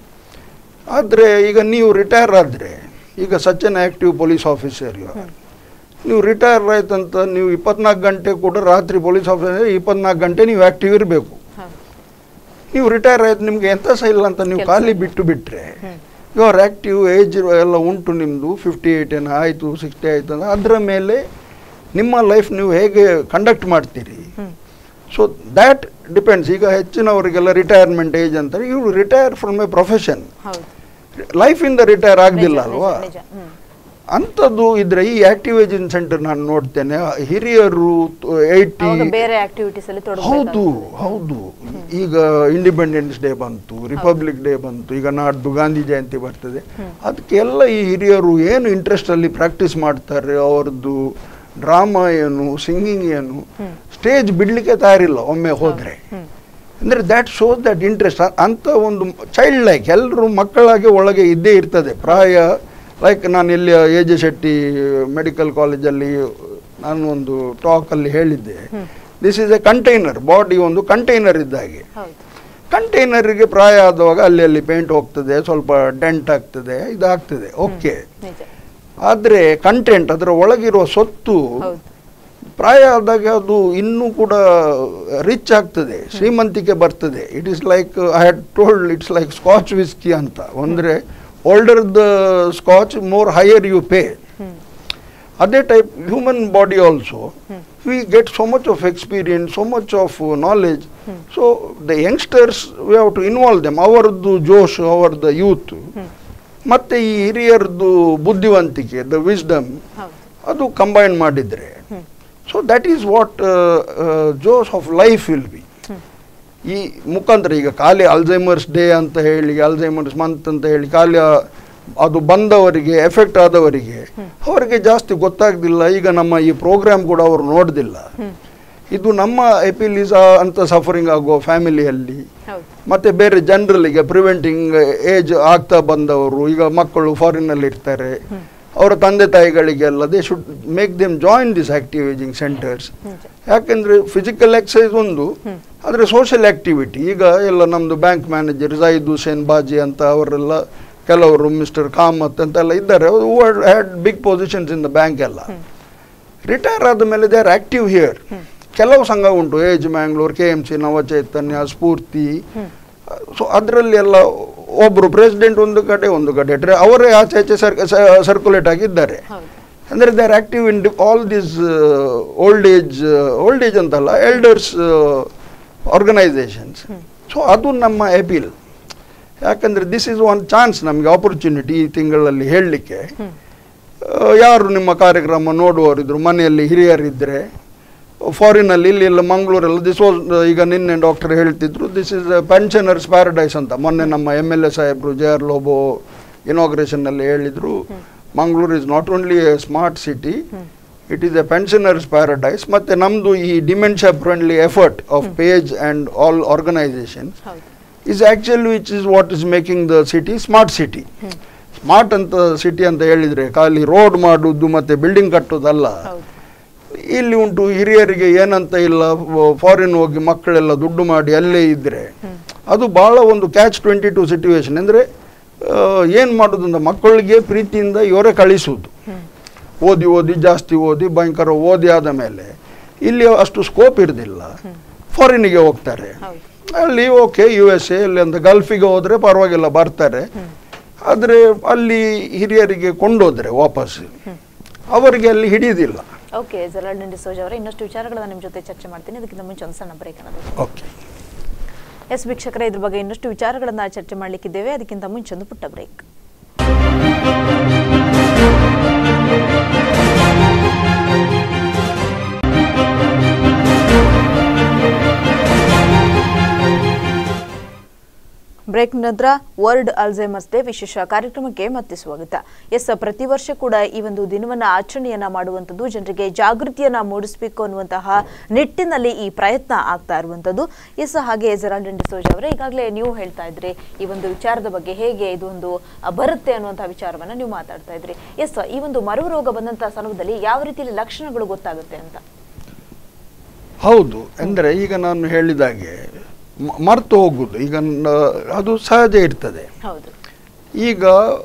ಆದರೆ ಈಗ ನೀವು ರಿಟೈರ್ ಆದರೆ ಈಗ such an active police officer you ನೀವು ರಿಟೈರ್ ಆಯ್ತಂತ ನೀವು ಇಪ್ಪತ್ನಾಲ್ಕು ಗಂಟೆ ಕೂಡ ರಾತ್ರಿ ಪೊಲೀಸ್ ಆಫೀಸರ್ ಇಪ್ಪತ್ನಾಲ್ಕು ಗಂಟೆ ನೀವು ಆ್ಯಕ್ಟಿವ್ ಇರಬೇಕು ಹೌದು ನೀವು ರಿಟೈರ್ ಆಯ್ತು ನಿಮ್ಗೆ ಎಂತ ಸಹ ಇಲ್ಲ ಅಂತ ನೀವು ಕೆಲ್ಸ ಖಾಲಿ ಇಲ್ಲ. ಬಿಟ್ಟು ಬಿಟ್ರೆ ಯು ಆರ್ ಆ್ಯಕ್ಟಿವ್ ಏಜ್ ಎಲ್ಲ ಉಂಟು ನಿಮ್ಮದು ಫಿಫ್ಟಿ ಏಯ್ಟ್ ಏನೋ ಆಯಿತು ಸಿಕ್ಸ್ಟಿ ಆಯಿತು ಅಂದ್ರೆ ಅದರ ಮೇಲೆ ನಿಮ್ಮ ಲೈಫ್ ನೀವು ಹೇಗೆ ಕಂಡಕ್ಟ್ ಮಾಡ್ತೀರಿ ಹ್ಮ್. ಸೊ ದ್ಯಾಟ್ ಡಿಪೆಂಡ್ಸ್ ಈಗ ಹೆಚ್ಚಿನವರಿಗೆಲ್ಲ ರಿಟೈರ್ಮೆಂಟ್ ಏಜ್ ಅಂತಾರೆ ಇವರು ರಿಟೈರ್ ಫ್ರಮ್ ಎ ಪ್ರೊಫೆಷನ್ ಹೌದು ಲೈಫಿಂದ ರಿಟೈರ್ ಆಗಲಿಲ್ಲ ನಿಜ, ಅಲ್ವಾ ನಿಜ, ನಿಜ. ಹ್ಮ್. ಅಂಥದ್ದು ಇದ್ರೆ ಈ ಆಕ್ಟಿವ್ ಏಜಿಂಗ್ ಸೆಂಟರ್ ನಾನು ನೋಡ್ತೇನೆ ಹಿರಿಯರು ಏಯ್ಟಿ ಅವಾಗ ಬೇರೆ ಆಕ್ಟಿವಿಟೀಸ್ ಅಲ್ಲಿ ಹೌದು ತೊಡಗಬೇಕಾಗ್ತದೆ. ಹೌದು ಈಗ ಇಂಡಿಪೆಂಡೆನ್ಸ್ ಡೇ ಬಂತು ರಿಪಬ್ಲಿಕ್ ಡೇ ಬಂತು ಈಗ ನಾಡ್ದು ಗಾಂಧಿ ಜಯಂತಿ ಬರ್ತದೆ ಅದಕ್ಕೆಲ್ಲ ಈ ಹಿರಿಯರು ಏನು ಇಂಟ್ರೆಸ್ಟ್ ಅಲ್ಲಿ ಪ್ರಾಕ್ಟೀಸ್ ಮಾಡ್ತಾರೆ ಅವ್ರದ್ದು ಡ್ರಾಮಾ ಏನು ಸಿಂಗಿಂಗ್ ಏನು ಸ್ಟೇಜ್ ಬಿಡ್ಲಿಕ್ಕೆ ತಯಾರಿಲ್ಲ ಒಮ್ಮೆ ಹೋದ್ರೆ ಹ್ಮ್. ಅಂದ್ರೆ ದ್ಯಾಟ್ ಶೋಸ್ ದಟ್ ಇಂಟ್ರೆಸ್ಟ್ ಅಂತ ಒಂದು ಚೈಲ್ಡ್ ಲೈಕ್ ಎಲ್ಲರೂ ಮಕ್ಕಳಾಗೆ ಒಳಗೆ ಇದ್ದೇ ಇರ್ತದೆ ಪ್ರಾಯ ಲೈಕ್ ನಾನು ಇಲ್ಲಿ ಎ ಜೆ ಶೆಟ್ಟಿ ಮೆಡಿಕಲ್ ಕಾಲೇಜಲ್ಲಿ ನಾನು ಒಂದು ಟಾಕಲ್ಲಿ ಹೇಳಿದ್ದೆ this is a container body ಒಂದು ಕಂಟೈನರ್ ಇದ್ದಾಗೆ ಹೌದು ಕಂಟೈನರ್ಗೆ ಪ್ರಾಯ ಆದವಾಗ ಅಲ್ಲಿ ಅಲ್ಲಿ ಪೇಂಟ್ ಹೋಗ್ತದೆ ಸ್ವಲ್ಪ ಡೆಂಟ್ ಆಗ್ತದೆ ಇದಾಗ್ತದೆ ಓಕೆ ನಿಜ ಆದರೆ ಕಂಟೆಂಟ್ ಅದರ ಒಳಗಿರುವ ಸೊತ್ತು ಹೌದು ಪ್ರಾಯ ಆದಾಗ ಅದು ಇನ್ನೂ ಕೂಡ ರಿಚ್ ಆಗ್ತದೆ ಶ್ರೀಮಂತಿಕೆ ಬರ್ತದೆ it is like I had told it's like scotch whisky ಅಂತ ಅಂದರೆ older the scotch more higher you pay hmm ಅದೇ type human body also we get so much of experience so much of knowledge so the youngsters we have to involve them ಅವರದ್ದು ಜೋಶ್ ಅವರದ್ದು youth ಮತ್ತು ಈ ಹಿರಿಯರದ್ದು ಬುದ್ಧಿವಂತಿಕೆ the wisdom ಹೌದು ಅದು combine ಮಾಡಿದರೆ hmm. So that is what joys of life will be ಈ ಮುಖಾಂತರ ಈಗ ಖಾಲಿ ಅಲ್ಝೈಮರ್ಸ್ ಡೇ ಅಂತ ಹೇಳಿ ಅಲ್ಝೈಮರ್ಸ್ ಮಂತ್ ಅಂತ ಹೇಳಿ ಖಾಲಿ ಆ- ಅದು ಬಂದವರಿಗೆ ಎಫೆಕ್ಟ್ ಆದವರಿಗೆ ಅವರಿಗೆ ಜಾಸ್ತಿ ಗೊತ್ತಾಗ್ದಿಲ್ಲ ಈಗ ನಮ್ಮ ಈ ಪ್ರೋಗ್ರಾಮ್ ಕೂಡ ಅವರು ನೋಡ್ದಿಲ್ಲ ಇದು ನಮ್ಮ ಎಪಿಲೀಸ್ ಅಂತ ಸಫರಿಂಗ್ ಆಗೋ ಫ್ಯಾಮಿಲಿಯಲ್ಲಿ ಹೌದು ಮತ್ತೆ ಬೇರೆ ಜನರಲ್ಲಿಗೆ ಪ್ರಿವೆಂಟಿಂಗ್ ಏಜ್ ಆಗ್ತಾ ಬಂದವರು ಈಗ ಮಕ್ಕಳು ಫಾರಿನಲ್ಲಿ ಇರ್ತಾರೆ ಅವರ ತಂದೆ ತಾಯಿಗಳಿಗೆಲ್ಲ they should make them join this active ageing centres ನಿಜ ಯಾಕೆಂದ್ರೆ ಫಿಸಿಕಲ್ ಎಕ್ಸಸೈಸ್ ಒಂದು ಆದರೆ ಸೋಷಿಯಲ್ ಆಕ್ಟಿವಿಟಿ ಈಗ ಎಲ್ಲ ನಮ್ಮದು ಬ್ಯಾಂಕ್ ಮ್ಯಾನೇಜರ್ ಜೈದ್ ಹುಸೇನ್ ಬಾಜಿ ಅಂತ ಅವರೆಲ್ಲ ಕೆಲವರು ಮಿಸ್ಟರ್ ಕಾಮತ್ ಅಂತೆಲ್ಲ ಇದ್ದಾರೆ had big positions in the bank ಎಲ್ಲ ರಿಟೈರ್ ಆದ ಮೇಲೆ ದೇ ಆರ್ ಆಕ್ಟಿವ್ ಹಿಯರ್ ಕೆಲವು ಸಂಘ ಉಂಟು age Mangalore K M C Navachaitanya Spoorthi so ಅದರಲ್ಲಿ ಎಲ್ಲ ಒಬ್ಬರು ಪ್ರೆಸಿಡೆಂಟ್ ಒಂದು ಕಡೆ ಒಂದು ಕಡೆ ಟ್ರೆ ಅವರೇ ಆಚೆ ಆಚೆ ಸರ್ಕ್ಯುಲೇಟ್ ಆಗಿದ್ದಾರೆ ಹೌದು ಅಂದರೆ they are active in all this old age old age ಅಂತಲ್ಲ ಎಲ್ಡರ್ಸ್ ಆರ್ಗನೈಸೇಷನ್ಸ್ ಸೊ ಅದು ನಮ್ಮ ಅಪೀಲ್ ಯಾಕಂದರೆ ದಿಸ್ ಈಸ್ ಒನ್ ಚಾನ್ಸ್ ನಮಗೆ ಆಪರ್ಚುನಿಟಿ ಈ ತಿಂಗಳಲ್ಲಿ ಹೇಳಲಿಕ್ಕೆ ಯಾರು ನಿಮ್ಮ ಕಾರ್ಯಕ್ರಮ ನೋಡುವವರಿದ್ರು ಮನೆಯಲ್ಲಿ ಹಿರಿಯರಿದ್ದರೆ ಫಾರಿನಲ್ಲಿ ಇಲ್ಲಿ ಎಲ್ಲ ಮಂಗಳೂರೆಲ್ಲ ದಿಸ್ ವಾಸ್ ಈಗ ನಿನ್ನೆ ಡಾಕ್ಟರ್ ಹೇಳ್ತಿದ್ರು ದಿಸ್ ಇಸ್ ಪೆನ್ಷನರ್ಸ್ ಪ್ಯಾರಡೈಸ್ ಅಂತ ಮೊನ್ನೆ ನಮ್ಮ ಎಮ್ ಎಲ್ ಎ ಸಾಹೇಬರು ಜೆ ಆರ್ ಲೋಬೋ ಇನಾಗ್ರೇಷನ್ನಲ್ಲಿ ಹೇಳಿದರು Mangaluru is not only a smart city it is a pensioners paradise ಮತ್ತು ನಮ್ಮದು ಈ dementia friendly effort of PAGE and all organisations ಹೌದು is actually which is what is making the city smart city smart ಅಂತ city ಅಂತ ಹೇಳಿದರೆ ಖಾಲಿ road ಮಾಡುವುದು ಮತ್ತು ಬಿಲ್ಡಿಂಗ್ ಕಟ್ಟೋದಲ್ಲ ಹೌದು ಇಲ್ಲಿ ಉಂಟು ಹಿರಿಯರಿಗೆ ಏನಂತ ಇಲ್ಲ ಫಾರಿನ್ ಹೋಗಿ ಮಕ್ಕಳೆಲ್ಲ ದುಡ್ಡು ಮಾಡಿ ಅಲ್ಲೇ ಇದ್ದರೆ ಅದು ಭಾಳ ಒಂದು ಕ್ಯಾಚ್ ಟ್ವೆಂಟಿ ಟು ಸಿಚುವೇಶನ್ ಅಂದರೆ ಏನು ಮಾಡೋದು ಅಂತ ಮಕ್ಕಳಿಗೆ ಪ್ರೀತಿಯಿಂದ ಇವರೇ ಕಳಿಸುವುದು ಓದಿ ಓದಿ ಜಾಸ್ತಿ ಓದಿ ಭಯಂಕರ ಓದಿ ಆದ ಮೇಲೆ ಇಲ್ಲಿ ಅಷ್ಟು ಸ್ಕೋಪ್ ಇರೋದಿಲ್ಲ ಫಾರಿನಿಗೆ ಹೋಗ್ತಾರೆ ಹೌದು ಅಲ್ಲಿ ಓಕೆ ಯು ಎಸ್ ಎ ಅಲ್ಲಿ ಅಂತ ಗಲ್ಫಿಗೆ ಹೋದರೆ ಪರವಾಗಿಲ್ಲ ಬರ್ತಾರೆ ಆದರೆ ಅಲ್ಲಿ ಹಿರಿಯರಿಗೆ ಕೊಂಡೋದ್ರೆ ವಾಪಸ್ ಅವರಿಗೆ ಅಲ್ಲಿ ಹಿಡಿಯೋದಿಲ್ಲ ಓಕೆ ಜಲಾಲ್ ಡಿಸೋಜ್ ಅವರೇ ಇನ್ನಷ್ಟು ವಿಚಾರಗಳನ್ನ ನಿಮ್ಮ ಜೊತೆ ಚರ್ಚೆ ಮಾಡ್ತೀನಿ ಅದಕ್ಕಿಂತ ಮುಂಚೆ ಒಂದು ಸಣ್ಣ ಬ್ರೇಕ್ ಅನ್ನೋದು ಓಕೆ ಎಸ್ ವೀಕ್ಷಕರೇ ಇದ್ರ ಬಗ್ಗೆ ಇನ್ನಷ್ಟು ವಿಚಾರಗಳನ್ನ ಚರ್ಚೆ ಮಾಡ್ಲಿಕ್ಕಿದ್ದೇವೆ ಅದಕ್ಕಿಂತ ಮುಂಚೆ ಒಂದು ಪುಟ್ಟ ಬ್ರೇಕ್ ಬ್ರೇಕ್ ನಂತರ ವರ್ಲ್ಡ್ ಅಲ್ಝೈಮರ್ಸ್ ಡೇ ವಿಶೇಷ ಕಾರ್ಯಕ್ರಮಕ್ಕೆ ಮತ್ತೆ ಸ್ವಾಗತ ಎಸ್ ಪ್ರತಿ ವರ್ಷ ಕೂಡ ಈ ಒಂದು ದಿನವನ್ನ ಆಚರಣೆಯನ್ನ ಮಾಡುವಂಥದ್ದು ಜನರಿಗೆ ಜಾಗೃತಿಯನ್ನ ಮೂಡಿಸಬೇಕು ಅನ್ನುವಂತಹ ನಿಟ್ಟಿನಲ್ಲಿ ಈ ಪ್ರಯತ್ನ ಆಗ್ತಾ ಇರುವಂಥದ್ದು ಎಸ್ ಹಾಗೆ ಜೆರಾಲ್ಡ್ ಡಿಸೋಜ್ ಅವರೇ ಈಗಾಗಲೇ ನೀವು ಹೇಳ್ತಾ ಇದ್ರಿ ಈ ಒಂದು ವಿಚಾರದ ಬಗ್ಗೆ ಹೇಗೆ ಇದು ಒಂದು ಅ, ಬರುತ್ತೆ ಅನ್ನುವಂತಹ ವಿಚಾರವನ್ನ ನೀವು ಮಾತಾಡ್ತಾ ಇದ್ರಿ ಎಸ್ ಈ ಒಂದು ಮರವು ರೋಗ ಬಂದಂತಹ ಸಂದರ್ಭದಲ್ಲಿ ಯಾವ ರೀತಿಯಲ್ಲಿ ಲಕ್ಷಣಗಳು ಗೊತ್ತಾಗುತ್ತೆ ಅಂತ ಹೌದು ಅಂದರೆ ಈಗ ನಾನು ಹೇಳಿದಾಗೆ ಮ- ಮರ್ತು ಹೋಗುದು ಈಗ ನ- ಅದು ಸಹಜ ಇರ್ತದೆ ಹೌದು ಈಗ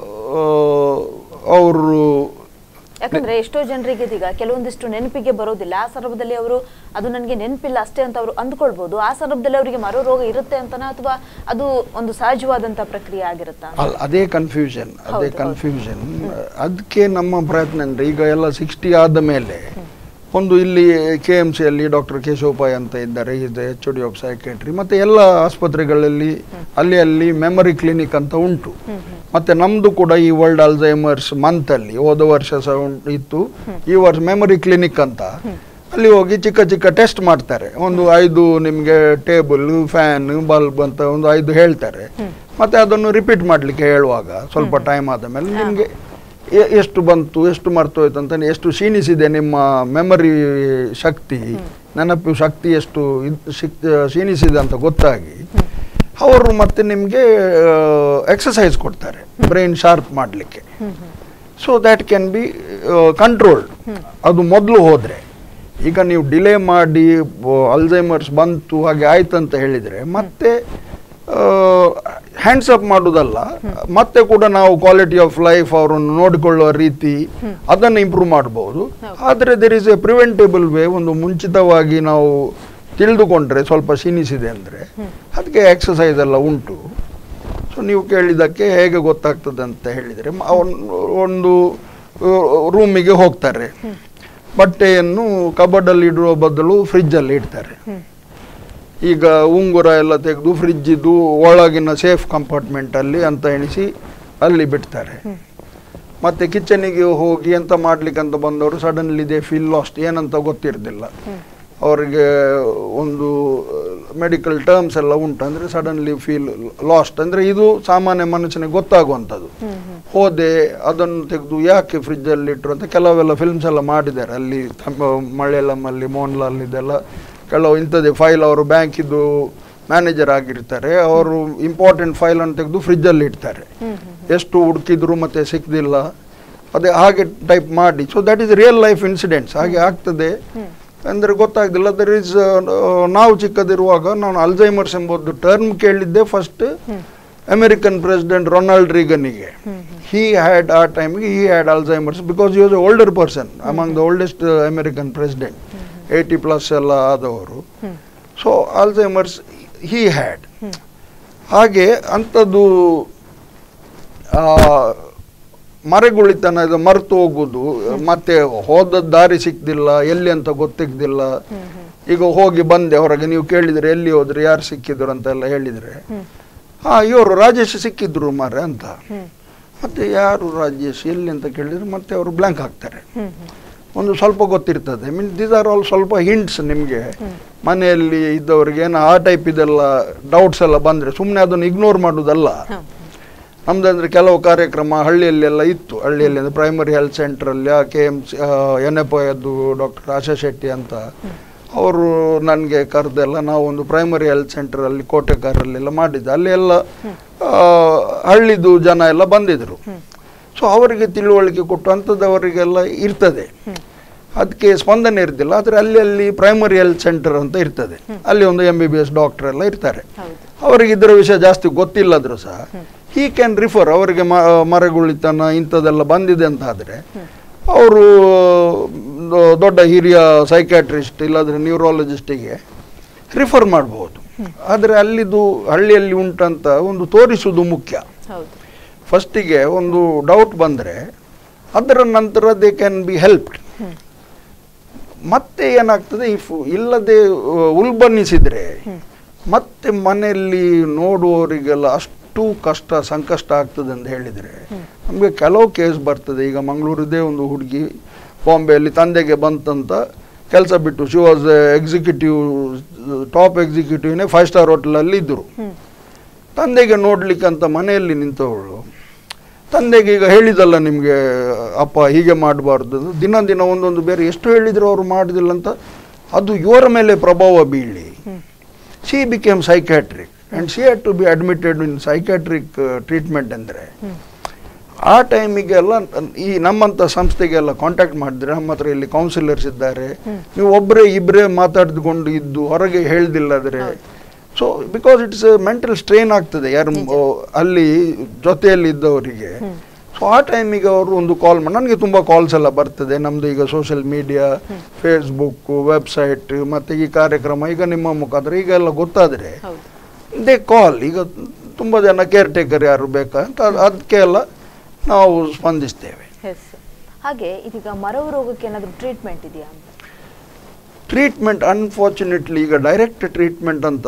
ಅವರು ಯಾಕಂದ್ರೆ ಎಷ್ಟೋ ಜನರಿಗೆ ಇದೀಗ ಕೆಲವೊಂದಿಷ್ಟು ನೆನಪಿಗೆ ಬರೋದಿಲ್ಲ ಆ ಸಂದರ್ಭದಲ್ಲಿ ಅವರು ಅದು ನನಗೆ ನೆನಪಿಲ್ಲ ಅಷ್ಟೇ ಅಂತ ಅವರು ಅಂದ್ಕೊಳ್ಬಹುದು ಆ ಸಂದರ್ಭದಲ್ಲಿ ಅವರಿಗೆ ಮರೋ ರೋಗ ಇರುತ್ತೆ ಅಂತನಾ ಅಥವಾ ಅದು ಒಂದು ಸಹಜವಾದಂತ ಪ್ರಕ್ರಿಯೆ ಆಗಿರುತ್ತಾ ಅಂತ? ಅಲ್ಲ ಅದೇ ಕನ್ಫ್ಯೂಷನ್ ಅದೇ ಹೌದು, ಹೌದು. ಕನ್ಫ್ಯೂಷನ್ ಅದಕ್ಕೆ ನಮ್ಮ ಪ್ರಯತ್ನ ಅಂದರೆ ಈಗ ಎಲ್ಲ ಸಿಕ್ಸ್ಟಿ ಆದ ಮೇಲೆ ಒಂದು ಇಲ್ಲಿ ಕೆ ಎಮ್ ಸಿಯಲ್ಲಿ ಡಾಕ್ಟರ್ ಕೇಶವಪಾಯ್ ಅಂತ ಇದ್ದಾರೆ ಇದು ಎಚ್ ಡಿ ಆಫ್ ಸೈಕೆಟ್ರಿ ಮತ್ತು ಎಲ್ಲ ಆಸ್ಪತ್ರೆಗಳಲ್ಲಿ ಅಲ್ಲಿ ಅಲ್ಲಿ ಮೆಮರಿ ಕ್ಲಿನಿಕ್ ಅಂತ ಉಂಟು ಮತ್ತು ನಮ್ಮದು ಕೂಡ ಈ ವರ್ಲ್ಡ್ ಅಲ್ಝೈಮರ್ಸ್ ಮಂತಲ್ಲಿ ಹೋದ ವರ್ಷ ಸಹ ಉಂಟು ಇತ್ತು ಈ ವರ್ಷ ಮೆಮರಿ ಕ್ಲಿನಿಕ್ ಅಂತ ಅಲ್ಲಿ ಹೋಗಿ ಚಿಕ್ಕ ಚಿಕ್ಕ ಟೆಸ್ಟ್ ಮಾಡ್ತಾರೆ ಒಂದು ಐದು ನಿಮಗೆ ಟೇಬಲ್ ಫ್ಯಾನ್ ಬಲ್ಬ್ ಅಂತ ಒಂದು ಐದು ಹೇಳ್ತಾರೆ ಮತ್ತೆ ಅದನ್ನು ರಿಪೀಟ್ ಮಾಡಲಿಕ್ಕೆ ಹೇಳುವಾಗ ಸ್ವಲ್ಪ ಟೈಮ್ ಆದ ಮೇಲೆ ನಿಮಗೆ ಎಷ್ಟು ಬಂತು ಎಷ್ಟು ಮರ್ತೋಯ್ತು ಅಂತ ಎಷ್ಟು ಕ್ಷೀಣಿಸಿದೆ ನಿಮ್ಮ ಮೆಮರಿ ಶಕ್ತಿ ನೆನಪು ಶಕ್ತಿ ಎಷ್ಟು ಇದ್- ಶಿಕ್- ಕ್ಷೀಣಿಸಿದೆ ಅಂತ ಗೊತ್ತಾಗಿ ಅವರು ಮತ್ತೆ ನಿಮಗೆ ಎಕ್ಸಸೈಸ್ ಕೊಡ್ತಾರೆ ಬ್ರೈನ್ ಶಾರ್ಪ್ ಮಾಡಲಿಕ್ಕೆ so that can be controlled ಅದು ಮೊದಲು ಹೋದರೆ ಈಗ ನೀವು ಡಿಲೇ ಮಾಡಿ ಅಲ್ಝೈಮರ್ಸ್ ಬಂತು ಹಾಗೆ ಆಯ್ತು ಅಂತ ಹೇಳಿದರೆ ಮತ್ತೆ ಹ್ಯಾಂಡ್ಸ್ ಅಪ್ ಮಾಡೋದಲ್ಲ ಮತ್ತೆ ಕೂಡ ನಾವು ಕ್ವಾಲಿಟಿ ಆಫ್ ಲೈಫ್ ಅವರನ್ನು ನೋಡಿಕೊಳ್ಳುವ ರೀತಿ ಅದನ್ನು ಇಂಪ್ರೂವ್ ಮಾಡ್ಬೋದು ಆದರೆ there is a preventable way ಒಂದು ಮುಂಚಿತವಾಗಿ ನಾವು ತಿಳಿದುಕೊಂಡ್ರೆ ಸ್ವಲ್ಪ ಕ್ಷೀಣಿಸಿದೆ ಅಂದರೆ ಅದಕ್ಕೆ ಎಕ್ಸಸೈಸ್ ಎಲ್ಲ ಉಂಟು ಸೊ ನೀವು ಕೇಳಿದ್ದಕ್ಕೆ ಹೇಗೆ ಗೊತ್ತಾಗ್ತದೆ ಅಂತ ಹೇಳಿದರೆ ಮ- ಅವ್ನ್- ಒಂದು ರೂಮಿಗೆ ಹೋಗ್ತಾರೆ ಬಟ್ಟೆಯನ್ನು ಕಬಡ್ಡಲ್ಲಿ ಇಡುವ ಬದಲು ಫ್ರಿಜ್ಜಲ್ಲಿ ಇಡ್ತಾರೆ ಈಗ ಉಂಗುರ ಎಲ್ಲ ತೆಗೆದು ಫ್ರಿಜ್ಜಿದು ಒಳಗಿನ ಸೇಫ್ ಕಂಪಾರ್ಟ್ಮೆಂಟಲ್ಲಿ ಅಂತ ಎಣಿಸಿ ಅಲ್ಲಿ ಬಿಡ್ತಾರೆ ಮತ್ತೆ ಕಿಚನಿಗೆ ಹೋಗಿ ಎಂತ ಮಾಡ್ಲಿಕ್ಕೆ ಅಂತ ಬಂದವರು ಸಡನ್ಲಿ ದೇ ಫೀಲ್ ಲಾಸ್ಟ್ ಏನಂತ ಗೊತ್ತಿರೋದಿಲ್ಲ ಅವರಿಗೆ ಒಂದು ಮೆಡಿಕಲ್ ಟರ್ಮ್ಸ್ ಎಲ್ಲ ಉಂಟು ಅಂದರೆ ಸಡನ್ಲಿ ಫೀಲ್ ಲಾಸ್ಟ್ ಅಂದರೆ ಇದು ಸಾಮಾನ್ಯ ಮನುಷ್ಯನಿಗೆ ಗೊತ್ತಾಗುವಂಥದ್ದು ಹೋದೆ ಅದನ್ನು ತೆಗೆದು ಯಾಕೆ ಫ್ರಿಜ್ಜಲ್ಲಿ ಇಟ್ಟರು ಅಂತ ಕೆಲವೆಲ್ಲ ಫಿಲ್ಮ್ಸ್ ಎಲ್ಲ ಮಾಡಿದ್ದಾರೆ ಅಲ್ಲಿ ಮಳೆಯಲ್ಲಮಲ್ಲಿ ಮೋಹನ್ಲಾಲ್ ಇದೆಲ್ಲ ಕೆಲವು ಇಂಥದ್ದೇ ಫೈಲ್ ಅವರು ಬ್ಯಾಂಕಿದ್ದು ಮ್ಯಾನೇಜರ್ ಆಗಿರ್ತಾರೆ ಅವರು ಇಂಪಾರ್ಟೆಂಟ್ ಫೈಲನ್ನು ತೆಗೆದು ಫ್ರಿಜ್ಜಲ್ಲಿ ಇಡ್ತಾರೆ ಎಷ್ಟು ಹುಡುಕಿದ್ರು ಮತ್ತೆ ಸಿಕ್ಕಿದಿಲ್ಲ ಅದೇ ಹಾಗೆ ಟೈಪ್ ಮಾಡಿ so that is real life incidents ಹಾಗೆ ಆಗ್ತದೆ ಅಂದರೆ ಗೊತ್ತಾಗ್ದಿಲ್ಲ ದರ್ ಇಸ್ ನಾವು ಚಿಕ್ಕದಿರುವಾಗ ನಾನು ಅಲ್ಝೈಮರ್ಸ್ ಎಂಬುದು ಟರ್ಮ್ ಕೇಳಿದ್ದೆ ಫಸ್ಟ್ ಅಮೆರಿಕನ್ ಪ್ರೆಸಿಡೆಂಟ್ ರೊನಾಲ್ಡ್ ರೀಗನಿಗೆ ಹಿ ಹ್ಯಾಡ್ ಆ ಟೈಮ್ಗೆ he had Alzheimer's because you was older person among the oldest American president eighty plus ಎಲ್ಲ ಆದವರು ಸೊ ಅಲ್ಝೈಮರ್ಸ್ ಹಿ ಹ್ಯಾಡ್ ಹಾಗೆ ಅಂಥದ್ದು ಆ, ಮರೆಗುಳಿತನ ಇದು ಮರೆತು ಹೋಗುದು ಮತ್ತೆ ಹೋದ ದಾರಿ ಸಿಕ್ಕಿದಿಲ್ಲ ಎಲ್ಲಿ ಅಂತ ಗೊತ್ತಿದ್ದಿಲ್ಲ ಈಗ ಹೋಗಿ ಬಂದೆ ಹೊರಗೆ ನೀವು ಕೇಳಿದ್ರೆ ಎಲ್ಲಿ ಹೋದ್ರಿ ಯಾರು ಸಿಕ್ಕಿದ್ರು ಅಂತೆಲ್ಲ ಹೇಳಿದ್ರೆ ಹಾ ಇವರು ರಾಜೇಶ್ ಸಿಕ್ಕಿದ್ರು ಮಾರೆ ಅಂತ ಮತ್ತೆ ಯಾರು ರಾಜೇಶ್ ಎಲ್ಲಿ ಅಂತ ಕೇಳಿದ್ರೆ ಮತ್ತೆ ಅವರು ಬ್ಲ್ಯಾಂಕ್ ಹಾಕ್ತಾರೆ ಒಂದು ಸ್ವಲ್ಪ ಗೊತ್ತಿರ್ತದೆ ಮೀನ್ ದೀಸ್ ಆರ್ ಆಲ್ ಸ್ವಲ್ಪ ಹಿಂಟ್ಸ್ ನಿಮಗೆ ಮನೆಯಲ್ಲಿ ಇದ್ದವರಿಗೆ ಏನೋ ಆ ಟೈಪ್ ಇದೆಲ್ಲ ಡೌಟ್ಸ್ ಎಲ್ಲ ಬಂದರೆ ಸುಮ್ಮನೆ ಅದನ್ನು ಇಗ್ನೋರ್ ಮಾಡೋದಲ್ಲ ನಮ್ದಂದ್ರೆ ಕೆಲವು ಕಾರ್ಯಕ್ರಮ ಹಳ್ಳಿಯಲ್ಲೆಲ್ಲ ಇತ್ತು ಹಳ್ಳಿಯಲ್ಲಿ ಅಂದರೆ ಪ್ರೈಮರಿ ಹೆಲ್ತ್ ಸೆಂಟ್ರಲ್ಲಿ K M C N F ಐದು ಡಾಕ್ಟರ್ ಆಶಾ ಶೆಟ್ಟಿ ಅಂತ ಅವರು ನನಗೆ ಕರೆದೆಲ್ಲ ನಾವು ಒಂದು ಪ್ರೈಮರಿ ಹೆಲ್ತ್ ಸೆಂಟರಲ್ಲಿ ಕೋಟೆಕಾರಲ್ಲೆಲ್ಲ ಮಾಡಿದ್ದೆ ಅಲ್ಲಿ ಎಲ್ಲ ಆ, ಹಳ್ಳಿದು ಜನ ಎಲ್ಲ ಬಂದಿದ್ರು ಸೊ ಅವರಿಗೆ ತಿಳುವಳಿಕೆ ಕೊಟ್ಟು ಅಂಥದ್ದವರಿಗೆಲ್ಲ ಇರ್ತದೆ ಅದಕ್ಕೆ ಸ್ಪಂದನೆ ಇರ್ತಿಲ್ಲ ಆದರೆ ಅಲ್ಲಿ ಅಲ್ಲಿ ಪ್ರೈಮರಿ ಹೆಲ್ತ್ ಸೆಂಟರ್ ಅಂತ ಇರ್ತದೆ ಅಲ್ಲಿ ಒಂದು M B B S doctor ಎಲ್ಲ ಇರ್ತಾರೆ ಹೌದು ಅವರಿಗೆ ಇದರ ವಿಷಯ ಜಾಸ್ತಿ ಗೊತ್ತಿಲ್ಲದ್ರು ಸಹ ಹಿ ಕ್ಯಾನ್ ರಿಫರ್ ಅವರಿಗೆ ಮ- ಮರಗುಳಿತನ ಇಂಥದ್ದೆಲ್ಲ ಬಂದಿದೆ ಅಂತ ಆದರೆ ಅವರು ದೊಡ್ಡ ಹಿರಿಯ ಸೈಕ್ಯಾಟ್ರಿಸ್ಟ್ ಇಲ್ಲಾಂದರೆ ನ್ಯೂರಾಲಜಿಸ್ಟಿಗೆ ರಿಫರ್ ಮಾಡ್ಬೋದು ಆದರೆ ಅಲ್ಲಿದು ಹಳ್ಳಿಯಲ್ಲಿ ಉಂಟಂತ ಒಂದು ತೋರಿಸುವುದು ಮುಖ್ಯ ಹೌದು ಫಸ್ಟಿಗೆ ಒಂದು ಡೌಟ್ ಬಂದರೆ ಅದರ ನಂತರ they can be helped hmm. ಮತ್ತೆ ಏನಾಗ್ತದೆ ಇಫ್ ಇಲ್ಲದೆ ಅಹ್, ಉಲ್ಬಣಿಸಿದ್ರೆ ಮತ್ತೆ ಮನೆಯಲ್ಲಿ ನೋಡುವವರಿಗೆಲ್ಲ ಅಷ್ಟು ಕಷ್ಟ ಸಂಕಷ್ಟ ಆಗ್ತದೆ ಅಂತ ಹೇಳಿದರೆ ನಮಗೆ ಕೆಲವು ಕೇಸ್ ಬರ್ತದೆ ಈಗ ಮಂಗಳೂರಿದೇ ಒಂದು ಹುಡುಗಿ ಬಾಂಬೆಯಲ್ಲಿ ತಂದೆಗೆ ಬಂತಂತ ಕೆಲಸ ಬಿಟ್ಟು she was executive top executive five star ಹೋಟೆಲಲ್ಲಿ ಇದ್ದರು ಹ್ಮ್ ತಂದೆಗೆ ನೋಡ್ಲಿಕ್ಕೆ ಅಂತ ಮನೆಯಲ್ಲಿ ನಿಂತವಳು ತಂದೆಗೆ ಈಗ ಹೇಳಿದಲ್ಲ ನಿಮಗೆ ಅಪ್ಪ ಹೀಗೆ ಮಾಡಬಾರ್ದು ದಿನ ದಿನ ಒಂದೊಂದು ಬೇರೆ ಎಷ್ಟು ಹೇಳಿದ್ರು ಅವರು ಮಾಡೋದಿಲ್ಲ ಅಂತ ಅದು ಇವರ ಮೇಲೆ ಪ್ರಭಾವ ಬೀಳಿ hmm she became psychiatric and she had to be admitted in psychiatric treatment ಅಂದರೆ ಹ್ಮ್ ಆ ಟೈಮಿಗೆಲ್ಲ ಈ ನಮ್ಮಂಥ ಸಂಸ್ಥೆಗೆಲ್ಲ ಕಾಂಟ್ಯಾಕ್ಟ್ ಮಾಡಿದ್ರೆ ನಮ್ಮ ಹತ್ರ ಇಲ್ಲಿ ಕೌನ್ಸಿಲರ್ಸ್ ಇದ್ದಾರೆ ನೀವು ಒಬ್ಬರೇ ಇಬ್ಬರೇ ಮಾತಾಡಿಕೊಂಡು ಇದ್ದು ಹೊರಗೆ ಹೇಳ್ದಿಲ್ಲಾದ್ರೆ so because it's mental strain ಆಗ್ತದೆ ಯಾರು ಮ- ಅಲ್ಲಿ ಜೊತೆಯಲ್ಲಿ ಇದ್ದವರಿಗೆ ಸೊ ಆ ಟೈಮಿಗೆ ಅವರು ಒಂದು ಕಾಲ್ ಮಾಡಿ ನನಗೆ ತುಂಬ ಕಾಲ್ಸ್ ಎಲ್ಲ ಬರ್ತದೆ ನಮ್ಮದು ಈಗ ಸೋಷಿಯಲ್ ಮೀಡಿಯಾ ಫೇಸ್ಬುಕ್ ವೆಬ್ಸೈಟ್ ಮತ್ತು ಈ ಕಾರ್ಯಕ್ರಮ ಈಗ ನಿಮ್ಮ ಮುಖಾಂತರ ಈಗ ಎಲ್ಲ ಗೊತ್ತಾದರೆ ಹೌದು ದೇ ಕಾಲ್ ಈಗ ತುಂಬ ಜನ ಕೇರ್ ಟೇಕರ್ ಯಾರು ಬೇಕಾ ಅಂತ ಅದಕ್ಕೆ ಎಲ್ಲ ನಾವು ಸ್ಪಂದಿಸ್ತೇವೆ ಎಸ್ ಹಾಗೆ ಇದೀಗ ಮರವು ರೋಗಕ್ಕೆ ಏನಾದರೂ ಟ್ರೀಟ್ಮೆಂಟ್ ಇದೆಯಾ ಅಂತ ಟ್ರೀಟ್ಮೆಂಟ್ ಅನ್ಫಾರ್ಚುನೇಟ್ಲಿ ಈಗ ಡೈರೆಕ್ಟ್ ಟ್ರೀಟ್ಮೆಂಟ್ ಅಂತ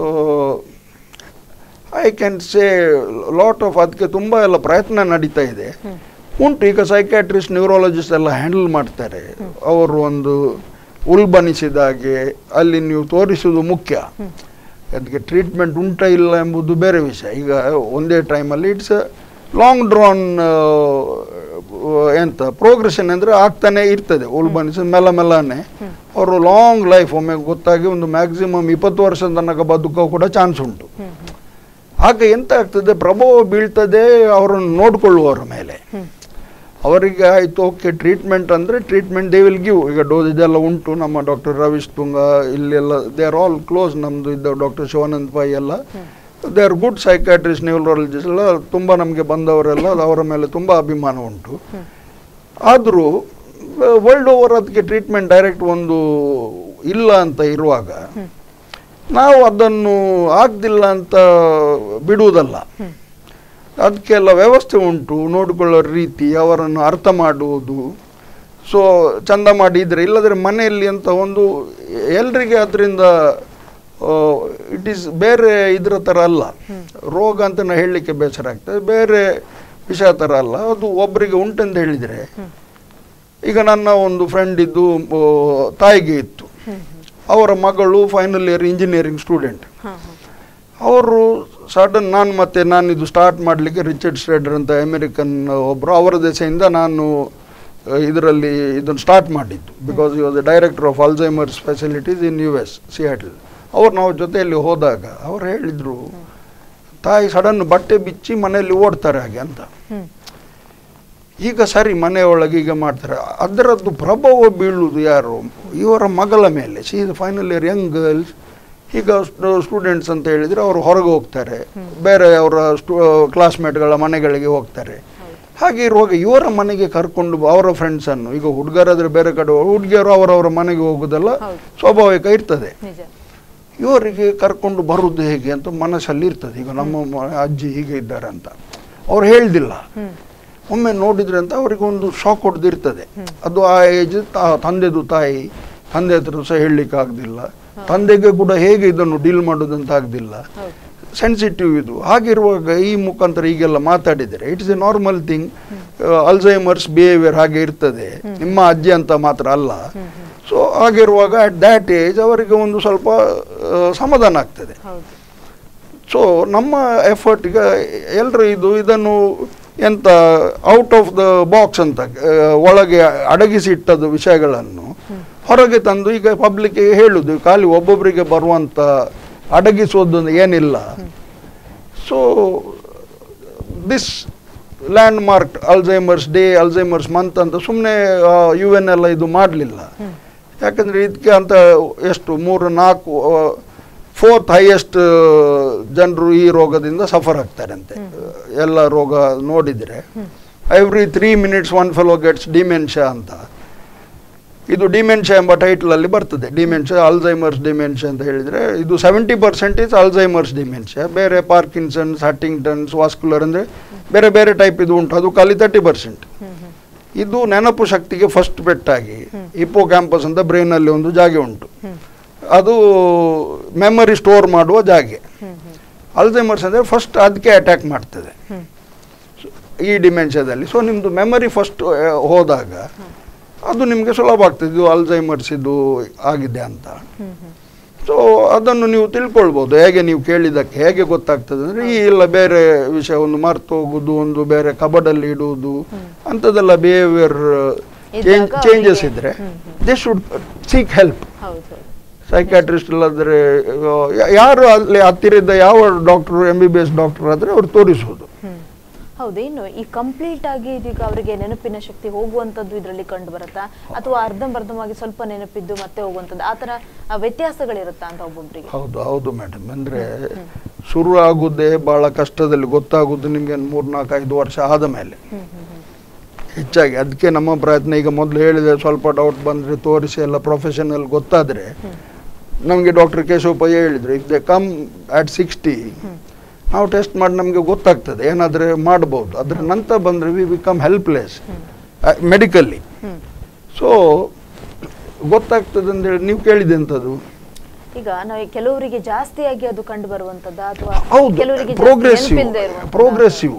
I can say lot of ಅದಕ್ಕೆ ತುಂಬ ಎಲ್ಲ ಪ್ರಯತ್ನ ನಡೀತಾ ಇದೆ ಉಂಟು ಈಗ ಸೈಕ್ಯಾಟ್ರಿಸ್ಟ್ ನ್ಯೂರಾಲಜಿಸ್ಟ್ ಎಲ್ಲ ಹ್ಯಾಂಡಲ್ ಮಾಡ್ತಾರೆ ಅವರು ಒಂದು ಉಲ್ಬಣಿಸಿದಾಗೆ ಅಲ್ಲಿ ನೀವು ತೋರಿಸುವುದು ಮುಖ್ಯ ಅದಕ್ಕೆ ಟ್ರೀಟ್ಮೆಂಟ್ ಉಂಟಾ ಇಲ್ಲ ಎಂಬುದು ಬೇರೆ ವಿಷಯ ಈಗ ಒಂದೇ ಟೈಮಲ್ಲಿ ಇಟ್ಸ್ ಲಾಂಗ್ ಡ್ರಾನ್ ಎಂತ ಪ್ರೋಗ್ರೆಷನ್ ಅಂದರೆ ಆಗ್ತಾನೆ ಇರ್ತದೆ ಉಲ್ಬಣಿಸಿ ಮೆಲ್ಲ ಮೆಲ್ಲನೆ ಅವರು ಲಾಂಗ್ ಲೈಫ್ ಒಮ್ಮೆ ಗೊತ್ತಾಗಿ ಒಂದು ಮ್ಯಾಕ್ಸಿಮಮ್ ಇಪ್ಪತ್ತು ವರ್ಷದ ತನಕ ಬದುಕೋ ಕೂಡ ಚಾನ್ಸ್ ಉಂಟು ಹ್ಮ್ ಹ್ಮ್ ಆಗ ಎಂತ ಆಗ್ತದೆ ಪ್ರಭಾವ ಬೀಳ್ತದೆ ಅವರನ್ನು ನೋಡ್ಕೊಳ್ಳುವವರ ಮೇಲೆ ಹ್ಮ್ ಅವರಿಗೆ ಆಯಿತು ಓಕೆ ಟ್ರೀಟ್ಮೆಂಟ್ ಅಂದರೆ ಟ್ರೀಟ್ಮೆಂಟ್ ದೇ ವಿಲ್ ಗಿವ್ ಈಗ ಡೋಸ್ ಇದೆಲ್ಲ ಉಂಟು ನಮ್ಮ ಡಾಕ್ಟರ್ ರವೀಶ್ ತುಂಗ ಇಲ್ಲೆಲ್ಲ ದೇ ಆರ್ ಆಲ್ ಕ್ಲೋಸ್ ನಮ್ಮದು ಇದ್ದ ಡಾಕ್ಟರ್ ಶಿವಾನಂದ್ ಪೈ ಎಲ್ಲ they are good psychiatrist neurologist ಎಲ್ಲ ತುಂಬ ನಮಗೆ ಬಂದವರೆಲ್ಲ ಅವರ ಮೇಲೆ ತುಂಬ ಅಭಿಮಾನ ಉಂಟು ಆದರೂ ವರ್ಲ್ಡ್ ಓವರ್ ಅದಕ್ಕೆ ಟ್ರೀಟ್ಮೆಂಟ್ ಡೈರೆಕ್ಟ್ ಒಂದು ಇಲ್ಲ ಅಂತ ಇರುವಾಗ ನಾವು ಅದನ್ನು ಆಗದಿಲ್ಲ ಅಂತ ಬಿಡುವುದಲ್ಲ ಹ್ಮ್ ಅದಕ್ಕೆಲ್ಲ ವ್ಯವಸ್ಥೆ ಉಂಟು ನೋಡಿಕೊಳ್ಳೋ ರೀತಿ ಅವರನ್ನು ಅರ್ಥ ಮಾಡುವುದು ಸೊ ಚಂದ ಮಾಡಿದರೆ ಇಲ್ಲದ್ರೆ ಮನೆಯಲ್ಲಿ ಅಂತ ಒಂದು ಎಲ್ರಿಗೆ ಅದರಿಂದ ಇಟ್ ಈಸ್ ಬೇರೆ ಇದರ ಥರ ಅಲ್ಲ ರೋಗ ಅಂತ ನಾ ಹೇಳಲಿಕ್ಕೆ ಬೇಸರ ಆಗ್ತದೆ ಬೇರೆ ವಿಷಯ ಥರ ಅಲ್ಲ ಅದು ಒಬ್ಬರಿಗೆ ಉಂಟಂತ ಹೇಳಿದರೆ ಈಗ ನನ್ನ ಒಂದು ಫ್ರೆಂಡ್ ಇದ್ದು ಆ, ತಾಯಿಗೆ ಇತ್ತು ಅವರ ಮಗಳು ಫೈನಲ್ ಇಯರ್ ಇಂಜಿನಿಯರಿಂಗ್ ಸ್ಟೂಡೆಂಟ್ ಹಾಂ ಹಾಂ ಅವರು ಸಡನ್ ನಾನು ಮತ್ತೆ ನಾನು ಇದು ಸ್ಟಾರ್ಟ್ ಮಾಡಲಿಕ್ಕೆ ರಿಚರ್ಡ್ ಸ್ಟ್ರೇಡರ್ ಅಂತ ಅಮೆರಿಕನ್ ಒಬ್ಬರು ಅವರ ದೆಸೆಯಿಂದ ನಾನು ಇದರಲ್ಲಿ ಇದನ್ನು ಸ್ಟಾರ್ಟ್ ಮಾಡಿದ್ದು because you was the director of Alzheimer's facilities in U S Seattle ಅವ್ರು ನಾವು ಜೊತೆಯಲ್ಲಿ ಹೋದಾಗ ಅವ್ರು ಹೇಳಿದರು ತಾಯಿ ಸಡನ್ ಬಟ್ಟೆ ಬಿಚ್ಚಿ ಮನೆಯಲ್ಲಿ ಓಡ್ತಾರೆ ಹಾಗೆ ಅಂತ ಹ್ಮ್ ಈಗ ಸರಿ ಮನೆಯೊಳಗೆ ಈಗ ಮಾಡ್ತಾರೆ ಅದರದ್ದು ಪ್ರಭಾವ ಬೀಳುವುದು ಯಾರು ಇವರ ಮಗಳ ಮೇಲೆ she is final year young girls ಈಗ ಸ್ಟೂಡೆಂಟ್ಸ್ ಅಂತ ಹೇಳಿದರೆ ಅವರು ಹೊರಗೆ ಹೋಗ್ತಾರೆ ಬೇರೆ ಅವರ ಸ್ಟೂ ಕ್ಲಾಸ್ಮೇಟ್ಗಳ ಮನೆಗಳಿಗೆ ಹೋಗ್ತಾರೆ ಹಾಗೆ ಇರುವಾಗ ಇವರ ಮನೆಗೆ ಕರ್ಕೊಂಡು ಬ- ಅವರ ಫ್ರೆಂಡ್ಸನ್ನು ಈಗ ಹುಡುಗರಾದ್ರೆ ಬೇರೆ ಕಡೆ ಹುಡುಗಿಯರು ಅವರವರ ಮನೆಗೆ ಹೋಗೋದೆಲ್ಲ ಹೌದು. ಸ್ವಾಭಾವಿಕ ಇರ್ತದೆ ನಿಜ ಇವರಿಗೆ ಕರ್ಕೊಂಡು ಬರುವುದು ಹೇಗೆ ಅಂತ ಮನಸ್ಸಲ್ಲಿ ಇರ್ತದೆ ಈಗ ನಮ್ಮ ಮ- ಅಜ್ಜಿ ಹೀಗೆ ಇದ್ದಾರೆ ಅಂತ ಅವ್ರು ಹೇಳ್ದಿಲ್ಲ ಹ್ಮ್ ಒಮ್ಮೆ ನೋಡಿದ್ರೆ ಅಂತ ಅವರಿಗೆ ಒಂದು ಶಾಕ್ ಹೊಡೆದಿರ್ತದೆ ಅದು ಆ ಏಜ್ ತಂದೆದು ತಾಯಿ ತಂದೆ ಹತ್ರ ಸಹ ಹೇಳಲಿಕ್ಕೆ ಆಗದಿಲ್ಲ ತಂದೆಗೆ ಕೂಡ ಹೇಗೆ ಇದನ್ನು ಡೀಲ್ ಮಾಡೋದಂತ ಆಗದಿಲ್ಲ ಹೌದು ಸೆನ್ಸಿಟಿವ್ ಇದು ಹಾಗಿರುವಾಗ ಈ ಮುಖಾಂತರ ಈಗೆಲ್ಲ ಮಾತಾಡಿದರೆ it's a normal thing Alzheimer's behaviour ಹಾಗೆ ಇರ್ತದೆ ನಿಮ್ಮ ಅಜ್ಜಿ ಅಂತ ಮಾತ್ರ ಅಲ್ಲ ಸೊ ಹಾಗಿರುವಾಗ ಅಟ್ ದ್ಯಾಟ್ ಏಜ್ ಅವರಿಗೆ ಒಂದು ಸ್ವಲ್ಪ ಆ, ಸಮಾಧಾನ ಆಗ್ತದೆ ಹೌದು ಸೊ ನಮ್ಮ ಎಫರ್ಟ್ ಈಗ ಎಲ್ಲರೂ ಇದು ಇದನ್ನು ಎಂತ ಔಟ್ ಆಫ್ ದ ಬಾಕ್ಸ್ ಅಂತ ಆ, ಒಳಗೆ ಅಡಗಿಸಿ ಇಟ್ಟದ್ದು ವಿಷಯಗಳನ್ನು ಹೊರಗೆ ತಂದು ಈಗ ಪಬ್ಲಿಕ್ಕಿಗೆ ಹೇಳುದು ಖಾಲಿ ಒಬ್ಬೊಬ್ಬರಿಗೆ ಬರುವಂಥ ಅಡಗಿಸೋದು ಏನಿಲ್ಲ so this landmark Alzheimer's day Alzheimer's month ಅಂತ ಸುಮ್ಮನೆ ಯು ಎನ್ ಎಲ್ಲ ಇದು ಮಾಡಲಿಲ್ಲ ಯಾಕಂದರೆ ಇದಕ್ಕೆ ಅಂತ ಎಷ್ಟು ಮೂರು ನಾಲ್ಕು ಫೋರ್ತ್ ಹೈಯೆಸ್ಟ್ ಜನರು ಈ ರೋಗದಿಂದ ಸಫರ್ ಆಗ್ತಾರಂತೆ ಎಲ್ಲ ರೋಗ ನೋಡಿದರೆ every three minutes one fellow gets dementia ಅಂತ ಇದು ಡಿಮೆನ್ಷಿಯಾ ಎಂಬ ಟೈಟ್ಲಲ್ಲಿ ಬರ್ತದೆ ಡಿಮೆನ್ಷಿಯಾ ಅಲ್ಝೈಮರ್ಸ್ ಡಿಮೆನ್ಷಿಯಾ ಅಂತ ಹೇಳಿದರೆ ಇದು seventy percent is Alzheimer's dementia ಬೇರೆ ಪಾರ್ಕಿನ್ಸನ್ಸ್ ಹಟ್ಟಿಂಗ್ಟನ್ಸ್ ವಾಸ್ಕುಲರ್ ಅಂದರೆ ಬೇರೆ ಬೇರೆ ಟೈಪ್ ಇದು ಉಂಟು ಅದು ಖಾಲಿ ತರ್ಟಿ ಪರ್ಸೆಂಟ್ ಇದು ನೆನಪು ಶಕ್ತಿಗೆ ಫಸ್ಟ್ ಪೆಟ್ಟಾಗಿ ಹಿಪ್ಪೋ ಕ್ಯಾಂಪಸ್ ಅಂತ ಬ್ರೈನಲ್ಲಿ ಒಂದು ಜಾಗೆ ಉಂಟು ಅದು ಮೆಮರಿ ಸ್ಟೋರ್ ಮಾಡುವ ಜಾಗೆ ಅಲ್ಝೈಮರ್ಸ್ ಅಂದರೆ ಫಸ್ಟ್ ಅದಕ್ಕೆ ಅಟ್ಯಾಕ್ ಮಾಡ್ತದೆ So, ಈ ಡಿಮೆನ್ಷಿಯಾದಲ್ಲಿ ಸೊ ನಿಮ್ಮದು ಮೆಮರಿ ಫಸ್ಟ್ ಹೋದಾಗ ಅದು ನಿಮಗೆ ಸುಲಭ ಆಗ್ತದೆ ಇದು ಅಲ್ಝೈಮರ್ಸ್ ಇದು ಆಗಿದೆ ಅಂತ ಸೊ ಅದನ್ನು ನೀವು ತಿಳ್ಕೊಳ್ಬೋದು ಹೇಗೆ ನೀವು ಕೇಳಿದ್ದಕ್ಕೆ ಹೇಗೆ ಗೊತ್ತಾಗ್ತದೆ ಅಂದರೆ ಈ ಇಲ್ಲ ಬೇರೆ ವಿಷಯ ಒಂದು ಮರ್ತು ಹೋಗುದು ಒಂದು ಬೇರೆ ಕಬಡಲ್ಲಿ ಇಡುವುದು ಅಂಥದ್ದೆಲ್ಲ ಬಿಹೇವಿಯರ್ ಇದ್ದಾಗ ಚೇಂಜಸ್ ಅವರಿಗೆ- ಇದ್ರೆ hmm, they should seek help ಹೌದು ಸೈಕ್ಯಾಟ್ರಿಸ್ಟ್ ಇಲ್ಲಾದ್ರೆ ಯಾ- ಯಾರು ಅಲ್ಲಿ ಹತ್ತಿರದ ಯಾವ doctor M B B S doctor ಆದರೆ ಅವ್ರು ತೋರಿಸುವುದು ಹ್ಮ್. ಹೌದು ಇನ್ನು ಈ ಕಂಪ್ಲೀಟ್ ಆಗಿ ಇದೀಗ ಅವರಿಗೆ ನೆನಪಿನ ಶಕ್ತಿ ಹೋಗುವಂತದ್ದು ಇದರಲ್ಲಿ ಕಂಡು ಬರುತ್ತಾ ಅಥವಾ ಅರ್ಧಂಬರ್ಧವಾಗಿ ಸ್ವಲ್ಪ ನೆನಪಿದ್ದು ಮತ್ತೆ ಹೋಗುವಂತದ್ದು ಆತರ ಆ, ವ್ಯತ್ಯಾಸಗಳಿರುತ್ತಾ ಅಂತ ಒಬ್ಬೊಬ್ರಿಗೆ ಹೌದು ಹೌದು ಮೇಡಮ್ ಅಂದರೆ ಶುರು ಆಗುದೇ ಭಾಳ ಕಷ್ಟದಲ್ಲಿ ಗೊತ್ತಾಗೋದು ನಿಮಗೆ ಮೂರ್ನಾಲ್ಕು ಐದು ವರ್ಷ ಆದ ಮೇಲೆ ಹ್ಮ್ ಹ್ಮ್ ಹ್ಮ್ ಹೆಚ್ಚಾಗಿ ಅದಕ್ಕೆ ನಮ್ಮ ಪ್ರಯತ್ನ ಈಗ ಮೊದಲು ಹೇಳಿದೆ ಸ್ವಲ್ಪ ಡೌಟ್ ಬಂದರೆ ತೋರಿಸಿ ಎಲ್ಲ ಪ್ರೊಫೆಷನಲ್ ಗೊತ್ತಾದರೆ ನಮಗೆ ಡಾಕ್ಟರ್ ಕೇಶವಪ್ಪ ಹೇಳಿದ್ರು if they come at sixty ನಾವು ಟೆಸ್ಟ್ ಮಾಡಿ ನಮಗೆ ಗೊತ್ತಾಗ್ತದೆ ಏನಾದರೆ ಮಾಡ್ಬೋದು ಅದರ ನಂತರ ಬಂದರೆ we become helpless medically hmm so ಗೊತ್ತಾಗ್ತದೆ ಅಂತೇಳಿ ನೀವು ಕೇಳಿದೆ ಎಂಥದ್ದು ಈಗ ನಾವು ಕೆಲವರಿಗೆ ಜಾಸ್ತಿಯಾಗಿ ಅದು ಕಂಡು ಬರುವಂತದ್ದು ಅಥವಾ ಹೌದು ಕೆಲವರಿಗೆ ಜಾಸ್ತಿ ಪ್ರೋಗ್ರೆಸಿವ್ ನೆನಪಿಲ್ದೇ ಇರುವಂತದ್ದಾ? ಪ್ರೋಗ್ರೆಸಿವ್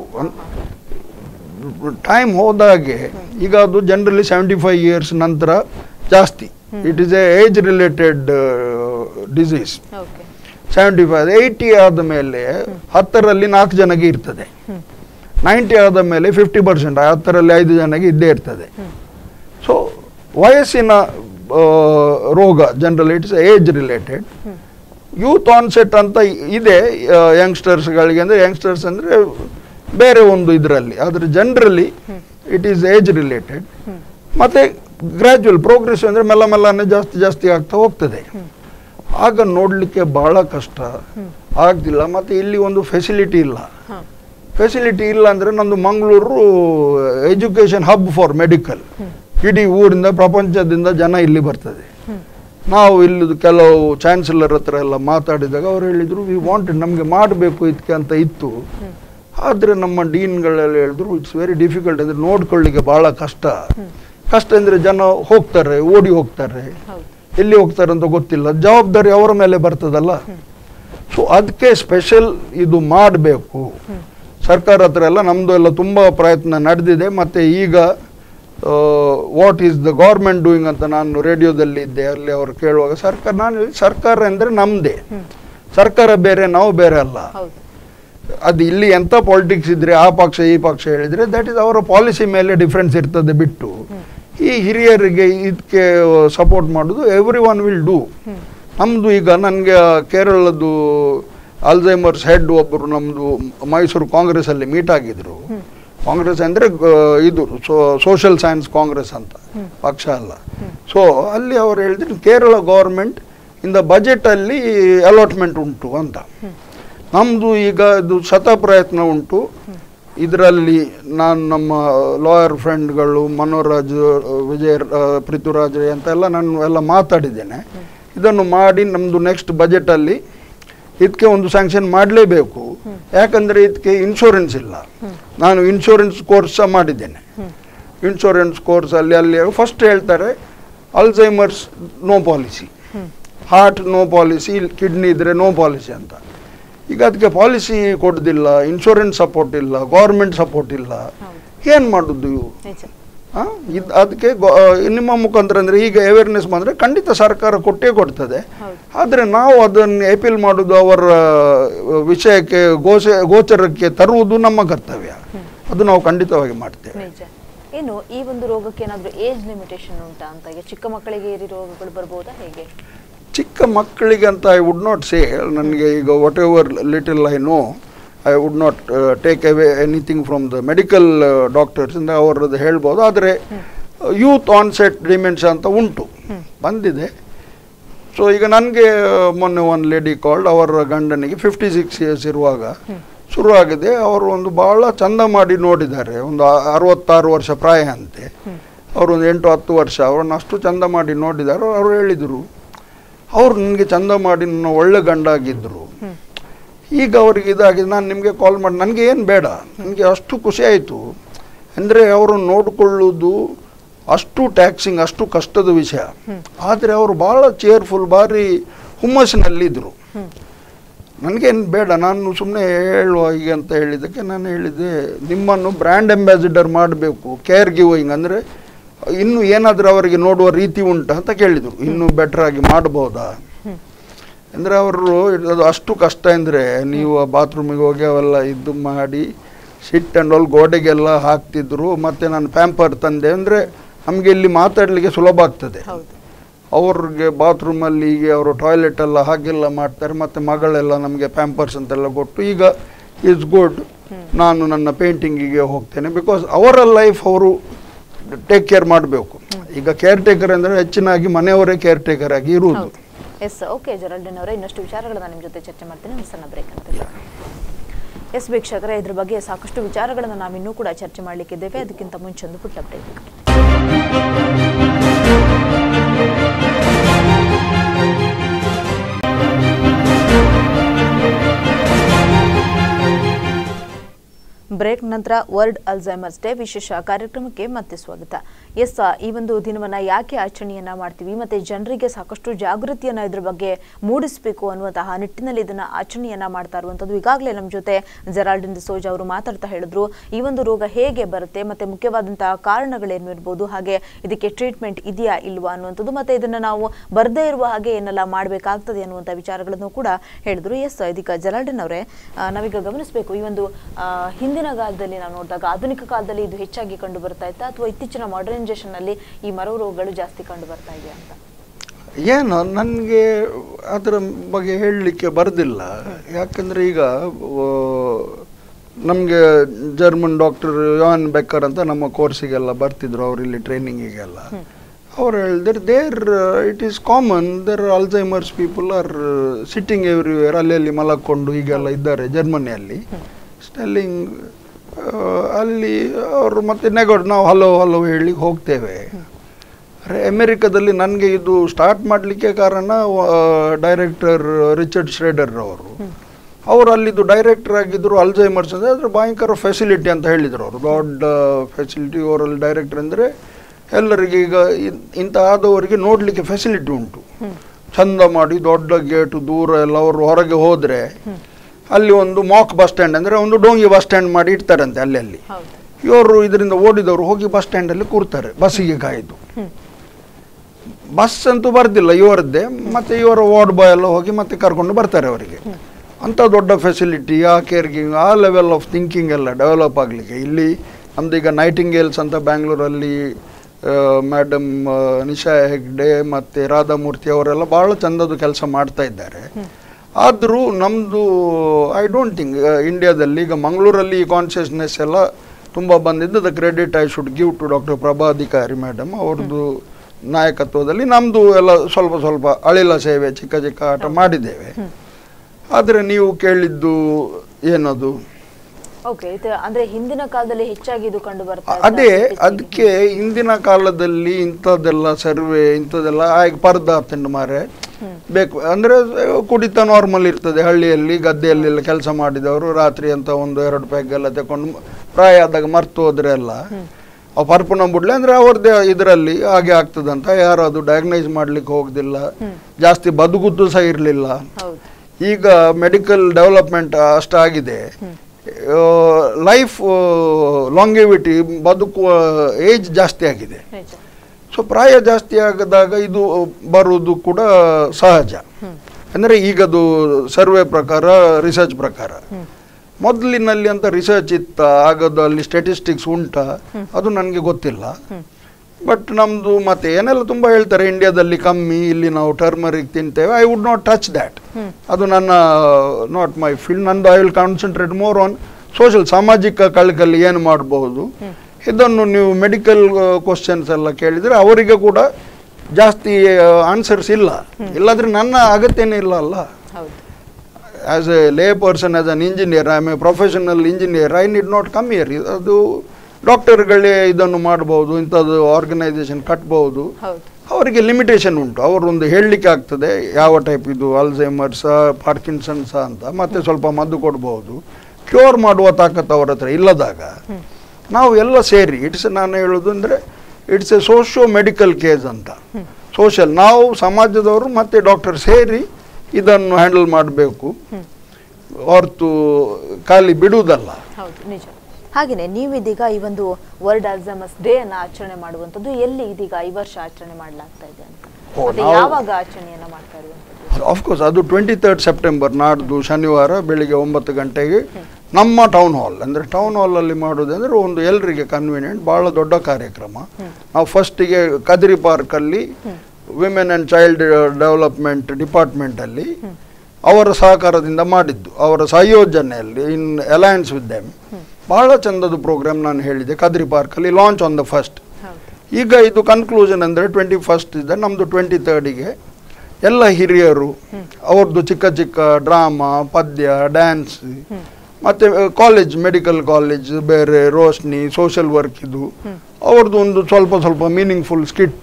ಟೈಮ್ ಹೋದಾಗೆ ಈಗ ಅದು ಜನರಲಿ ಸೆವೆಂಟಿ ಫೈವ್ ಇಯರ್ಸ್ ನಂತರ ಜಾಸ್ತಿ it is a age related disease okay seventy five eighty ಆದ ಮೇಲೆ ಹತ್ತರಲ್ಲಿ ನಾಲ್ಕು ಜನಗೆ ಇರ್ತದೆ ಹ್ಮ್ ನೈಂಟಿ ಆದ ಮೇಲೆ ಫಿಫ್ಟಿ ಪರ್ಸೆಂಟ್ ಹತ್ತರಲ್ಲಿ ಐದು ಜನಗೆ ಇದ್ದೇ ಇರ್ತದೆ ಸೊ ವಯಸ್ಸಿನ ಆ, ರೋಗ generally it's age related youth onset ಅಂತ ಇದೆ ಯಂಗ್ಸ್ಟರ್ಸ್ಗಳಿಗೆ ಅಂದರೆ ಯಂಗ್ಸ್ಟರ್ಸ್ ಅಂದರೆ ಬೇರೆ ಒಂದು ಇದರಲ್ಲಿ ಆದರೆ generally it is age related ಮತ್ತು ಗ್ರ್ಯಾಜುವಲ್ ಪ್ರೋಗ್ರೆಸ್ ಅಂದರೆ ಮೆಲ್ಲ ಮೆಲ್ಲನೆ ಜಾಸ್ತಿ ಜಾಸ್ತಿ ಆಗ್ತಾ ಹೋಗ್ತದೆ ಆಗ ನೋಡಲಿಕ್ಕೆ ಭಾಳ ಕಷ್ಟ ಆಗ್ತಿಲ್ಲ ಮತ್ತು ಇಲ್ಲಿ ಒಂದು ಫೆಸಿಲಿಟಿ ಇಲ್ಲ ಹಾ ಫೆಸಿಲಿಟಿ ಇಲ್ಲ ಅಂದರೆ ನಂದು Mangaluru education hub for medical ಇಡೀ ಊರಿಂದ ಪ್ರಪಂಚದಿಂದ ಜನ ಇಲ್ಲಿ ಬರ್ತದೆ ನಾವು ಇಲ್ಲಿ ಕೆಲವು ಚಾನ್ಸಲರ್ ಹತ್ರ ಎಲ್ಲ ಮಾತಾಡಿದಾಗ ಅವ್ರು ಹೇಳಿದರು ವಿ ವಾಂಟ್ ನಮಗೆ ಮಾಡಬೇಕು ಇದಕ್ಕೆ ಅಂತ ಇತ್ತು ಆದರೆ ನಮ್ಮ ಡೀನ್ಗಳೆಲ್ಲ ಹೇಳಿದ್ರು ಇಟ್ಸ್ ವೆರಿ ಡಿಫಿಕಲ್ಟ್ ಅಂದರೆ ನೋಡ್ಕೊಳ್ಳಿಕ್ಕೆ ಭಾಳ ಕಷ್ಟ ಕಷ್ಟ ಅಂದರೆ ಜನ ಹೋಗ್ತಾರೆ ಓಡಿ ಹೋಗ್ತಾರೆ ಹೌದು ಎಲ್ಲಿ ಹೋಗ್ತಾರೆ ಅಂತ ಗೊತ್ತಿಲ್ಲ ಜವಾಬ್ದಾರಿ ಅವರ ಮೇಲೆ ಬರ್ತದಲ್ಲ ಸೊ ಅದಕ್ಕೆ ಸ್ಪೆಷಲ್ ಇದು ಮಾಡಬೇಕು ಸರ್ಕಾರ ಹತ್ರ ಎಲ್ಲ ನಮ್ಮದು ಎಲ್ಲ ತುಂಬ ಪ್ರಯತ್ನ ನಡೆದಿದೆ ಮತ್ತು ಈಗ what is the government doing ಅಂತ ನಾನು ರೇಡಿಯೋದಲ್ಲಿ ಇದ್ದೆ ಅಲ್ಲಿ ಅವರು ಕೇಳುವಾಗ ಸರ್ಕಾರ ನಾನು ಹೇಳಿದೆ, ಸರ್ಕಾರ ಅಂದರೆ ನಮ್ಮದೇ ಸರ್ಕಾರ ಬೇರೆ ನಾವು ಬೇರೆ ಅಲ್ಲ ಹೌದು ಅದು ಇಲ್ಲಿ ಎಂಥ ಪಾಲಿಟಿಕ್ಸ್ ಇದ್ರೆ ಆ ಪಕ್ಷ ಈ ಪಕ್ಷ ಹೇಳಿದರೆ ದಟ್ ಇಸ್ ಅವರ ಪಾಲಿಸಿ ಮೇಲೆ ಡಿಫ್ರೆನ್ಸ್ ಇರ್ತದೆ ಬಿಟ್ಟು ಈ ಹಿರಿಯರಿಗೆ ಇದಕ್ಕೆ ಸಪೋರ್ಟ್ ಮಾಡೋದು ಎವ್ರಿ ಒನ್ ವಿಲ್ ಡೂ ನಮ್ಮದು ಈಗ ನನಗೆ ಕೇರಳದ್ದು ಅಲ್ಝೈಮರ್ಸ್ ಹೆಡ್ ಒಬ್ಬರು ನಮ್ಮದು ಮೈಸೂರು ಕಾಂಗ್ರೆಸ್ಸಲ್ಲಿ ಮೀಟ್ ಆಗಿದ್ರು ಕಾಂಗ್ರೆಸ್ ಅಂದರೆ ಇದು ಸೋಷಿಯಲ್ ಸೈನ್ಸ್ ಕಾಂಗ್ರೆಸ್ ಅಂತ ಪಕ್ಷ ಅಲ್ಲ ಸೊ ಅಲ್ಲಿ ಅವ್ರು ಹೇಳಿದ್ರು ಕೇರಳ ಗೌರ್ಮೆಂಟ್ ಇಂದ ಬಜೆಟಲ್ಲಿ ಅಲಾಟ್ಮೆಂಟ್ ಉಂಟು ಅಂತ ನಮ್ಮದು ಈಗ ಇದು ಶತ ಪ್ರಯತ್ನ ಉಂಟು ಇದರಲ್ಲಿ ನಾನು ನಮ್ಮ ಲಾಯರ್ ಫ್ರೆಂಡ್ಗಳು ಮನೋರಾಜ್ ವಿಜಯ ಆ, ಪೃಥ್ವಿರಾಜ್ ಅಂತ ಎಲ್ಲ ನಾನು ಎಲ್ಲ ಮಾತಾಡಿದ್ದೇನೆ ಇದನ್ನು ಮಾಡಿ ನಮ್ಮದು ನೆಕ್ಸ್ಟ್ ಬಜೆಟಲ್ಲಿ ಇದಕ್ಕೆ ಒಂದು ಸ್ಯಾಂಕ್ಷನ್ ಮಾಡಲೇಬೇಕು ಯಾಕಂದರೆ ಇದಕ್ಕೆ ಇನ್ಶೂರೆನ್ಸ್ ಇಲ್ಲ ನಾನು ಇನ್ಶೂರೆನ್ಸ್ ಕೋರ್ಸ್ ಸಹ ಮಾಡಿದ್ದೇನೆ ಇನ್ಶೂರೆನ್ಸ್ ಕೋರ್ಸಲ್ಲಿ ಅಲ್ಲಿ ಫಸ್ಟ್ ಹೇಳ್ತಾರೆ Alzheimer's no policy heart no policy kidney ಇದ್ರೆ ನೋ ಪಾಲಿಸಿ ಅಂತ ಈಗ ಅದಕ್ಕೆ ಪಾಲಿಸಿ ಕೊಡೋದಿಲ್ಲ ಇನ್ಶೂರೆನ್ಸ್ ಸಪೋರ್ಟ್ ಇಲ್ಲ ಗೌರ್ಮೆಂಟ್ ಸಪೋರ್ಟ್ ಇಲ್ಲ ಏನು ಮಾಡೋದು ನಿಜ ಆ? ಇದ್ ಅದಕ್ಕೆ ಗೊ- ಆ, ನಿಮ್ಮ ಮುಖಾಂತರ ಅಂದರೆ ಈಗ ಅವೇರ್ನೆಸ್ ಬಂದರೆ ಖಂಡಿತ ಸರ್ಕಾರ ಕೊಟ್ಟೇ ಕೊಡ್ತದೆ ಹೌದು. ಆದರೆ ನಾವು ಅದನ್ನು ಅಪೀಲ್ ಮಾಡೋದು ಅವರ ಆ, ವಿಷಯಕ್ಕೆ ಗೋಚ ಗೋಚರಕ್ಕೆ ತರುವುದು ನಮ್ಮ ಕರ್ತವ್ಯ ಅದು ನಾವು ಖಂಡಿತವಾಗಿ ಮಾಡ್ತೇವೆ ನಿಜ ಇನ್ನು ಈ ಒಂದು ರೋಗಕ್ಕೆ ಏನಾದ್ರೂ ಏಜ್ ಲಿಮಿಟೇಷನ್ ಉಂಟಾ ಅಂತ ಈಗ ಚಿಕ್ಕ ಮಕ್ಕಳಿಗೆ ಈ ರೋಗಗಳು ಬರ್ಬೋದಾ ಹೇಗೆ ಚಿಕ್ಕ ಮಕ್ಕಳಿಗೆ ಅಂತ ಐ ವುಡ್ ನಾಟ್ ಸೇ ನನಗೆ ಈಗ whatever little I know I would not take away anything from the medical doctors ಇಂದ ಅವರದ್ದು ಹೇಳ್ಬೋದು ಆದರೆ ಯೂತ್ ಆನ್ಸೆಟ್ ಡಿಮೆನ್ಷಾ ಅಂತ ಉಂಟು ಬಂದಿದೆ ಸೊ ಈಗ ನನಗೆ ಮೊನ್ನೆ ಒಂದು ಲೇಡಿ ಕಾಲ್ಡ್ ಅವರ ಗಂಡನಿಗೆ ಫಿಫ್ಟಿ ಸಿಕ್ಸ್ ಇಯರ್ಸ್ ಇರುವಾಗ ಶುರುವಾಗಿದೆ ಅವರು ಒಂದು ಭಾಳ ಚಂದ ಮಾಡಿ ನೋಡಿದ್ದಾರೆ ಒಂದು ಆ- ಅರವತ್ತಾರು ವರ್ಷ ಪ್ರಾಯ ಅಂತೆ ಅವರು ಒಂದು ಎಂಟು ಹತ್ತು ವರ್ಷ ಅವರನ್ನು ಅಷ್ಟು ಚಂದ ಮಾಡಿ ನೋಡಿದ್ದಾರೆ ಅವರು ಹೇಳಿದರು ಅವರು ನನಗೆ ಚಂದ ಮಾಡಿ ನನ್ನ ಒಳ್ಳೆ ಗಂಡ ಆಗಿದ್ದರು ಈಗ ಅವ್ರಿಗೆ ಇದಾಗಿದೆ ನಾನು ನಿಮಗೆ ಕಾಲ್ ಮಾಡಿ ನನಗೆ ಏನು ಬೇಡ ನನಗೆ ಅಷ್ಟು ಖುಷಿ ಆಯಿತು ಅಂದರೆ ಅವರು ನೋಡಿಕೊಳ್ಳುವುದು ಅಷ್ಟು ಟ್ಯಾಕ್ಸಿಂಗ್ ಅಷ್ಟು ಕಷ್ಟದ ವಿಷಯ ಆದರೆ ಅವರು ಭಾಳ ಚೇರ್ಫುಲ್ ಭಾರಿ ಹುಮ್ಮಸ್ಸಿನಲ್ಲಿದ್ದರು ನನಗೇನು ಬೇಡ ನಾನು ಸುಮ್ಮನೆ ಹೇಳುವ ಹೀಗೆ ಅಂತ ಹೇಳಿದ್ದಕ್ಕೆ ನಾನು ಹೇಳಿದ್ದೆ ನಿಮ್ಮನ್ನು ಬ್ರ್ಯಾಂಡ್ ಅಂಬಾಸಿಡರ್ ಮಾಡಬೇಕು ಕೇರ್ ಗಿವಿಂಗ್ ಅಂದರೆ ಇನ್ನು ಏನಾದರೂ ಅವರಿಗೆ ನೋಡುವ ರೀತಿ ಉಂಟಾ ಅಂತ ಕೇಳಿದರು ಇನ್ನೂ ಬೆಟರ್ ಆಗಿ ಮಾಡ್ಬೋದಾ ಅಂದರೆ ಅವರು ಅದು ಅಷ್ಟು ಕಷ್ಟ ಅಂದರೆ ನೀವು ಬಾತ್ರೂಮಿಗೆ ಹೋಗಿ ಅವೆಲ್ಲ ಇದು ಮಾಡಿ ಸಿಟ್ ಆ್ಯಂಡ್ ಆಲ್ ಗೋಡೆಗೆಲ್ಲ ಹಾಕ್ತಿದ್ರು ಮತ್ತು ನಾನು ಪ್ಯಾಂಪರ್ ತಂದೆ ಅಂದರೆ ನಮಗೆ ಇಲ್ಲಿ ಮಾತಾಡಲಿಕ್ಕೆ ಸುಲಭ ಆಗ್ತದೆ ಹೌದು ಅವ್ರಿಗೆ ಬಾತ್ರೂಮಲ್ಲಿ ಹೀಗೆ ಅವರು ಟಾಯ್ಲೆಟ್ ಎಲ್ಲ ಹಾಗೆಲ್ಲ ಮಾಡ್ತಾರೆ ಮತ್ತು ಮಗಳೆಲ್ಲ ನಮಗೆ ಪ್ಯಾಂಪರ್ಸ್ ಅಂತೆಲ್ಲ ಕೊಟ್ಟು ಈಗ ಇಸ್ ಗುಡ್ ನಾನು ನನ್ನ ಪೇಂಟಿಂಗಿಗೆ ಹೋಗ್ತೇನೆ ಬಿಕಾಸ್ ಅವರ ಲೈಫ್ ಅವರು ಟೇಕ್ ಕೇರ್ ಮಾಡಬೇಕು ಈಗ ಕೇರ್ ಟೇಕರ್ ಅಂದರೆ ಹೆಚ್ಚಿನಾಗಿ ಮನೆಯವರೇ ಕೇರ್ ಟೇಕರ್ ಆಗಿ ಇರುವುದು ಹೌದು ಎಸ್ ಓಕೆ ಜೆರಾಲ್ಡಿನ್ ಅವರೇ ಇನ್ನಷ್ಟು ವಿಚಾರಗಳನ್ನ ನಿಮ್ಮ ಜೊತೆ ಚರ್ಚೆ ಮಾಡ್ತೀನಿ ಒಂದು ಸಣ್ಣ ಬ್ರೇಕ್ ಅಂತ ಎಸ್ ವೀಕ್ಷಕರೇ ಇದ್ರ ಬಗ್ಗೆ ಸಾಕಷ್ಟು ವಿಚಾರಗಳನ್ನು ನಾವು ಇನ್ನೂ ಕೂಡ ಚರ್ಚೆ ಮಾಡಲಿಕ್ಕಿದ್ದೇವೆ ಅದಕ್ಕಿಂತ ಮುಂಚೆ ಒಂದು ಪುಟ್ಟ ಬ್ರೇಕ್ ಬ್ರೇಕ್ ನಂತರ ವರ್ಲ್ಡ್ ಅಲ್ಝೈಮರ್ಸ್ ಡೇ ವಿಶೇಷ ಕಾರ್ಯಕ್ರಮಕ್ಕೆ ಮತ್ತೆ ಸ್ವಾಗತ ಎಸ್ ಈ ಒಂದು ದಿನವನ್ನ ಯಾಕೆ ಆಚರಣೆಯನ್ನ ಮಾಡ್ತೀವಿ ಮತ್ತೆ ಜನರಿಗೆ ಸಾಕಷ್ಟು ಜಾಗೃತಿಯನ್ನ ಇದ್ರ ಬಗ್ಗೆ ಮೂಡಿಸಬೇಕು ಅನ್ನುವಂತಹ ನಿಟ್ಟಿನಲ್ಲಿ ಇದನ್ನ ಆಚರಣೆಯನ್ನ ಮಾಡ್ತಾ ಇರುವಂತದ್ದು ಈಗಾಗಲೇ ನಮ್ಮ ಜೊತೆ ಜೆರಾಲ್ಡಿನ್ ಡಿಸೋಜ್ ಅವರು ಮಾತಾಡ್ತಾ ಹೇಳಿದ್ರು ಈ ಒಂದು ರೋಗ ಹೇಗೆ ಬರುತ್ತೆ ಮತ್ತೆ ಮುಖ್ಯವಾದಂತಹ ಕಾರಣಗಳೇನು ಇರ್ಬೋದು ಹಾಗೆ ಇದಕ್ಕೆ ಟ್ರೀಟ್ಮೆಂಟ್ ಇದೆಯಾ ಇಲ್ವಾ ಅನ್ನುವಂಥದ್ದು ಮತ್ತೆ ಇದನ್ನ ನಾವು ಬರದೇ ಇರುವ ಹಾಗೆ ಏನೆಲ್ಲ ಮಾಡಬೇಕಾಗ್ತದೆ ಅನ್ನುವಂಥ ವಿಚಾರಗಳನ್ನು ಕೂಡ ಹೇಳಿದ್ರು ಎಸ್ ಇದೀಗ ಜೆರಾಲ್ಡಿನ್ ಅವರೇ ಆ, ನಾವೀಗ ಗಮನಿಸಬೇಕು ಈ ಒಂದು ಆ, ಹಿಂದಿನ ಕಾಲದಲ್ಲಿ ನಾವು ನೋಡಿದಾಗ ಆಧುನಿಕ ಕಾಲದಲ್ಲಿ ಇದು ಹೆಚ್ಚಾಗಿ ಕಂಡು ಬರ್ತಾ ಇತ್ತಾ ಅಥವಾ ಇತ್ತೀಚಿನ ಮಾಡರ್ನೈಸೇಷನ್ ಅಲ್ಲಿ ಈ ಮರವು ರೋಗಗಳು ಜಾಸ್ತಿ ಕಂಡು ಬರ್ತಾ ಇದೆಯಾ ಅಂತ ಏನು ನನಗೆ ಅದರ ಬಗ್ಗೆ ಹೇಳಲಿಕ್ಕೆ ಬರೋದಿಲ್ಲ ಯಾಕಂದರೆ ಈಗ ನಮಗೆ ಜರ್ಮನ್ ಡಾಕ್ಟರ್ ಯೋನ್ ಬೆಕ್ಕರ್ ಅಂತ ನಮ್ಮ ಕೋರ್ಸಿಗೆಲ್ಲ ಬರ್ತಿದ್ರು ಅವರು ಇಲ್ಲಿ ಟ್ರೈನಿಂಗಿಗೆಲ್ಲ ಅವ್ರು ಹೇಳಿದ್ರೆ there it is common there Alzheimer's people are sitting everywhere ಅಲ್ಲಿ ಅಲ್ಲಿ ಮಲಕ್ಕೊಂಡು ಹೀಗೆಲ್ಲ ಇದ್ದಾರೆ ಜರ್ಮನಿಯಲ್ಲಿ ಸ್ಟೆಲ್ಲಿಂಗ್ ಅಲ್ಲಿ ಅವರು ಮತ್ತೆ ನೆಗೋಡ್ ನಾವು ಹಲೋ ಹಲೋ ಹೇಳಿ ಹೋಗ್ತೇವೆ ಅರೆ ಅಮೆರಿಕದಲ್ಲಿ ನನಗೆ ಇದು ಸ್ಟಾರ್ಟ್ ಮಾಡಲಿಕ್ಕೆ ಕಾರಣ ಡೈರೆಕ್ಟರ್ ರಿಚರ್ಡ್ ಶ್ರೇಡರ್ ಅವರು ಅವರು ಅಲ್ಲಿದ್ದು ಡೈರೆಕ್ಟರ್ ಆಗಿದ್ದರು ಅಲ್ಝೈಮರ್ಸ್ ಅಂದರೆ ಅದ್ರ ಭಯಂಕರ ಫೆಸಿಲಿಟಿ ಅಂತ ಹೇಳಿದರು ಅವರು ದೊಡ್ಡ ಫೆಸಿಲಿಟಿ ಅವರಲ್ಲಿ ಡೈರೆಕ್ಟರ್ ಅಂದರೆ ಎಲ್ಲರಿಗೆ ಈಗ ಇನ್- ಇಂಥ ಆದವರಿಗೆ ನೋಡಲಿಕ್ಕೆ ಫೆಸಿಲಿಟಿ ಉಂಟು ಚಂದ ಮಾಡಿ ದೊಡ್ಡ ಗೇಟು ದೂರ ಎಲ್ಲ ಅವರು ಹೊರಗೆ ಹೋದರೆ ಅಲ್ಲಿ ಒಂದು ಮಾಕ್ ಬಸ್ ಸ್ಟ್ಯಾಂಡ್ ಅಂದರೆ ಒಂದು ಡೋಂಗಿ ಬಸ್ ಸ್ಟ್ಯಾಂಡ್ ಮಾಡಿ ಇಡ್ತಾರಂತೆ ಅಲ್ಲಿ ಅಲ್ಲಿ ಹೌದು ಇವರು ಇದರಿಂದ ಓಡಿದವರು ಹೋಗಿ ಬಸ್ ಸ್ಟ್ಯಾಂಡಲ್ಲಿ ಕೂರ್ತಾರೆ ಬಸ್ಸಿಗೆ ಕಾಯ್ದು ಹ್ಮ್. ಬಸ್ ಅಂತೂ ಬರ್ದಿಲ್ಲ ಇವರದ್ದೇ ಮತ್ತೆ ಇವರ ವಾರ್ಡ್ ಬಾಯ್ ಎಲ್ಲ ಹೋಗಿ ಮತ್ತೆ ಕರ್ಕೊಂಡು ಬರ್ತಾರೆ ಅವರಿಗೆ ಅಂಥ ದೊಡ್ಡ ಫೆಸಿಲಿಟಿ ಆ ಕೇರ್ಗಿಂಗ್ ಆ ಲೆವೆಲ್ ಆಫ್ ಥಿಂಕಿಂಗ್ ಎಲ್ಲ ಡೆವಲಪ್ ಆಗಲಿಕ್ಕೆ ಇಲ್ಲಿ ನಮ್ದೀಗ ನೈಟಿಂಗೇಲ್ಸ್ ಅಂತ ಬ್ಯಾಂಗ್ಳೂರಲ್ಲಿ ಮೇಡಮ್ ನಿಶಾ ಹೆಗ್ಡೆ ಮತ್ತು ರಾಧಾಮೂರ್ತಿ ಅವರೆಲ್ಲ ಭಾಳ ಚಂದದ ಕೆಲಸ ಮಾಡ್ತಾ ಇದ್ದಾರೆ ಆದರೂ ನಮ್ಮದು ಐ ಡೋಂಟ್ ಥಿಂಕ್ ಇಂಡಿಯಾದಲ್ಲಿ ಈಗ ಮಂಗಳೂರಲ್ಲಿ ಈ ಕಾನ್ಷಿಯಸ್ನೆಸ್ ಎಲ್ಲ ತುಂಬ ಬಂದಿದ್ದು the credit I should give to doctor Prabhadhikari madam ಅವ್ರದ್ದು ನಾಯಕತ್ವದಲ್ಲಿ ನಮ್ಮದು ಎಲ್ಲ ಸ್ವಲ್ಪ ಸ್ವಲ್ಪ ಅಳಿಲ ಸೇವೆ ಚಿಕ್ಕ ಚಿಕ್ಕ ಆಟ ಮಾಡಿದ್ದೇವೆ ಆದರೆ ನೀವು ಕೇಳಿದ್ದು ಏನದು ಓಕೆ ಇದು ಅಂದ್ರೆ ಹಿಂದಿನ ಕಾಲದಲ್ಲಿ ಹೆಚ್ಚಾಗಿ ಇದು ಕಂಡು ಬರ್ತಾ ಇತ್ತಾ? ಅದೇ ಇತ್ತೀಚೆಗೆ? ಅದಕ್ಕೆ ಹಿಂದಿನ ಕಾಲದಲ್ಲಿ ಇಂಥದ್ದೆಲ್ಲ ಸರ್ವೆ ಇಂಥದ್ದೆಲ್ಲ ಆಗ ಪರ್ದ ತಿಂಡು ಮಾರೆ ಬೇಕು ಅಂದರೆ ಕುಡಿತ ನಾರ್ಮಲ್ ಇರ್ತದೆ ಹಳ್ಳಿಯಲ್ಲಿ ಗದ್ದೆಯಲ್ಲೆಲ್ಲ ಕೆಲಸ ಮಾಡಿದವರು ರಾತ್ರಿ ಅಂತ ಒಂದು ಎರಡು ಪ್ಯಾಕ್ ಎಲ್ಲ ತಗೊಂಡು ಪ್ರಾಯ ಆದಾಗ ಮರ್ತು ಹೋದ್ರೆ ಎಲ್ಲ ಆ ಪರ್ಪುನ ಬಿಡ್ಲಿ ಅಂದರೆ ಅವ್ರದ್ದೇ ಇದರಲ್ಲಿ ಹಾಗೆ ಆಗ್ತದಂತ ಯಾರು ಅದು ಡಯಾಗ್ನೈಸ್ ಮಾಡ್ಲಿಕ್ಕೆ ಹೋಗುದಿಲ್ಲ ಜಾಸ್ತಿ ಬದುಕುದ್ದು ಸಹ ಇರಲಿಲ್ಲ ಹೌದು ಈಗ ಮೆಡಿಕಲ್ ಡೆವಲಪ್ಮೆಂಟ್ ಅಷ್ಟಾಗಿದೆ ಲೈಫ್ ಲಾಂಗೆವಿಟಿ ಬದುಕುವ ಏಜ್ ಜಾಸ್ತಿ ಆಗಿದೆ ನಿಜ ಸೊ ಪ್ರಾಯ ಜಾಸ್ತಿ ಆಗದಾಗ ಇದು ಬರುವುದು ಕೂಡ ಸಹಜ ಅಂದರೆ ಈಗದು ಸರ್ವೆ ಪ್ರಕಾರ ರಿಸರ್ಚ್ ಪ್ರಕಾರ ಮೊದಲಿನಲ್ಲಿ ಅಂತ ರಿಸರ್ಚ್ ಇತ್ತ ಆಗದು ಅಲ್ಲಿ ಸ್ಟ್ಯಾಟಿಸ್ಟಿಕ್ಸ್ ಉಂಟಾ ಅದು ನನಗೆ ಗೊತ್ತಿಲ್ಲ ಬಟ್ ನಮ್ಮದು ಮತ್ತೆ ಏನೆಲ್ಲ ತುಂಬ ಹೇಳ್ತಾರೆ ಇಂಡಿಯಾದಲ್ಲಿ ಕಮ್ಮಿ ಇಲ್ಲಿ ನಾವು ಟರ್ಮರಿಕ್ ತಿಂತೇವೆ I would not touch that ಅದು ನನ್ನ ನಾಟ್ ಮೈ ಫೀಲ್ಡ್ ನಂದು I will concentrate more on social ಸಾಮಾಜಿಕ ಕಳಕಲ್ಲಿ ಏನು ಮಾಡಬಹುದು ಇದನ್ನು ನೀವು ಮೆಡಿಕಲ್ ಕ್ವಶನ್ಸ್ ಎಲ್ಲ ಕೇಳಿದರೆ ಅವರಿಗೆ ಕೂಡ ಜಾಸ್ತಿ ಆನ್ಸರ್ಸ್ ಇಲ್ಲ ಇಲ್ಲಾಂದ್ರೆ ನನ್ನ ಅಗತ್ಯನೇ ಇಲ್ಲ ಅಲ್ಲ ಹೌದು as a lay person as an engineer I am a professional engineer I need not come here ಅದು ಡಾಕ್ಟರ್ಗಳೇ ಇದನ್ನು ಮಾಡ್ಬೋದು ಇಂಥದ್ದು ಆರ್ಗನೈಸೇಷನ್ ಕಟ್ಬೋದು ಹೌದು ಅವರಿಗೆ ಲಿಮಿಟೇಷನ್ ಉಂಟು ಅವರೊಂದು ಹೇಳಲಿಕ್ಕೆ ಆಗ್ತದೆ ಯಾವ ಟೈಪ್ ಇದು ಅಲ್ಝೈಮರ್ಸ ಪಾರ್ಕಿನ್ಸನ್ಸ ಅಂತ ಮತ್ತೆ ಸ್ವಲ್ಪ ಮದ್ದು ಕೊಡ್ಬೋದು ಕ್ಯೂರ್ ಮಾಡುವ ತಾಕತ್ತು ಅವರ ಹತ್ರ ಇಲ್ಲದಾಗ ನಾವು ಎಲ್ಲ ಸೇರಿ ಇಟ್ಸ್ ನಾನು ಹೇಳೋದು ಅಂದರೆ it's a socio medical case ಅಂತ ಸೋಷಿಯಲ್ ನಾವು ಸಮಾಜದವರು ಮತ್ತು ಡಾಕ್ಟರ್ ಸೇರಿ ಇದನ್ನು ಹ್ಯಾಂಡಲ್ ಮಾಡಬೇಕು ಹೊರತು ಖಾಲಿ ಬಿಡುವುದಲ್ಲ ಹೌದು ನಿಜ ಹಾಗೇನೆ ನೀವು ಇದೀಗ ಈ ಒಂದು ವರ್ಲ್ಡ್ ಅಲ್ಝಮಸ್ ಡೇ ಅನ್ನ ಆಚರಣೆ ಮಾಡುವಂತದ್ದು ಎಲ್ಲಿ ಇದೀಗ ಈ ವರ್ಷ ಆಚರಣೆ ಮಾಡಲಾಗ್ತಾ ಇದೆ ಅಂತ ಓ, ಮತ್ತೆ ನಾವು- ಯಾವಾಗ ಆಚರಣೆಯನ್ನ ಮಾಡ್ತಾ ಇರುವಂತದ್ದು ಆಫ್ಕೋರ್ಸ್ ಅದು ಟ್ವೆಂಟಿ ತರ್ಡ್ ಸೆಪ್ಟೆಂಬರ್ ನಾಡ್ದು ಶನಿವಾರ ಬೆಳಿಗ್ಗೆ ಒಂಬತ್ತು ಗಂಟೆಗೆ ನಮ್ಮ ಟೌನ್ ಹಾಲ್ ಅಂದರೆ ಟೌನ್ ಹಾಲಲ್ಲಿ ಮಾಡೋದಂದ್ರೆ ಒಂದು ಎಲ್ರಿಗೆ ಕನ್ವೀನಿಯೆಂಟ್ ಭಾಳ ದೊಡ್ಡ ಕಾರ್ಯಕ್ರಮ ನಾವು ಫಸ್ಟಿಗೆ ಕದಿರಿ ಪಾರ್ಕಲ್ಲಿ ವಿಮೆನ್ ಆ್ಯಂಡ್ ಚೈಲ್ಡ್ ಡೆವಲಪ್ಮೆಂಟ್ ಡಿಪಾರ್ಟ್ಮೆಂಟಲ್ಲಿ ಅವರ ಸಹಕಾರದಿಂದ ಮಾಡಿದ್ದು ಅವರ ಸಂಯೋಜನೆಯಲ್ಲಿ ಇನ್ ಅಲಯನ್ಸ್ ವಿತ್ ದೆಮ್ ಬಹಳ ಚಂದದ ಪ್ರೋಗ್ರಾಮ್ ನಾನು ಹೇಳಿದೆ ಕದ್ರಿ ಪಾರ್ಕಲ್ಲಿ ಲಾಂಚ್ ಆನ್ ದ ಫಸ್ಟ್ ಹೌದು ಈಗ ಇದು ಕನ್ಕ್ಲೂಷನ್ ಅಂದರೆ ಟ್ವೆಂಟಿ ಫಸ್ಟ್ ಇದೆ ನಮ್ಮದು ಟ್ವೆಂಟಿ ತರ್ಡಿಗೆ ಎಲ್ಲ ಹಿರಿಯರು ಅವ್ರದ್ದು ಚಿಕ್ಕ ಚಿಕ್ಕ ಡ್ರಾಮಾ ಪದ್ಯ ಡ್ಯಾನ್ಸ್ ಮತ್ತು ಕಾಲೇಜ್ ಮೆಡಿಕಲ್ ಕಾಲೇಜ್ ಬೇರೆ ರೋಶ್ನಿ ಸೋಷಿಯಲ್ ವರ್ಕ್ ಇದು ಅವ್ರದ್ದು ಒಂದು ಸ್ವಲ್ಪ ಸ್ವಲ್ಪ ಮೀನಿಂಗ್ಫುಲ್ ಸ್ಕಿಟ್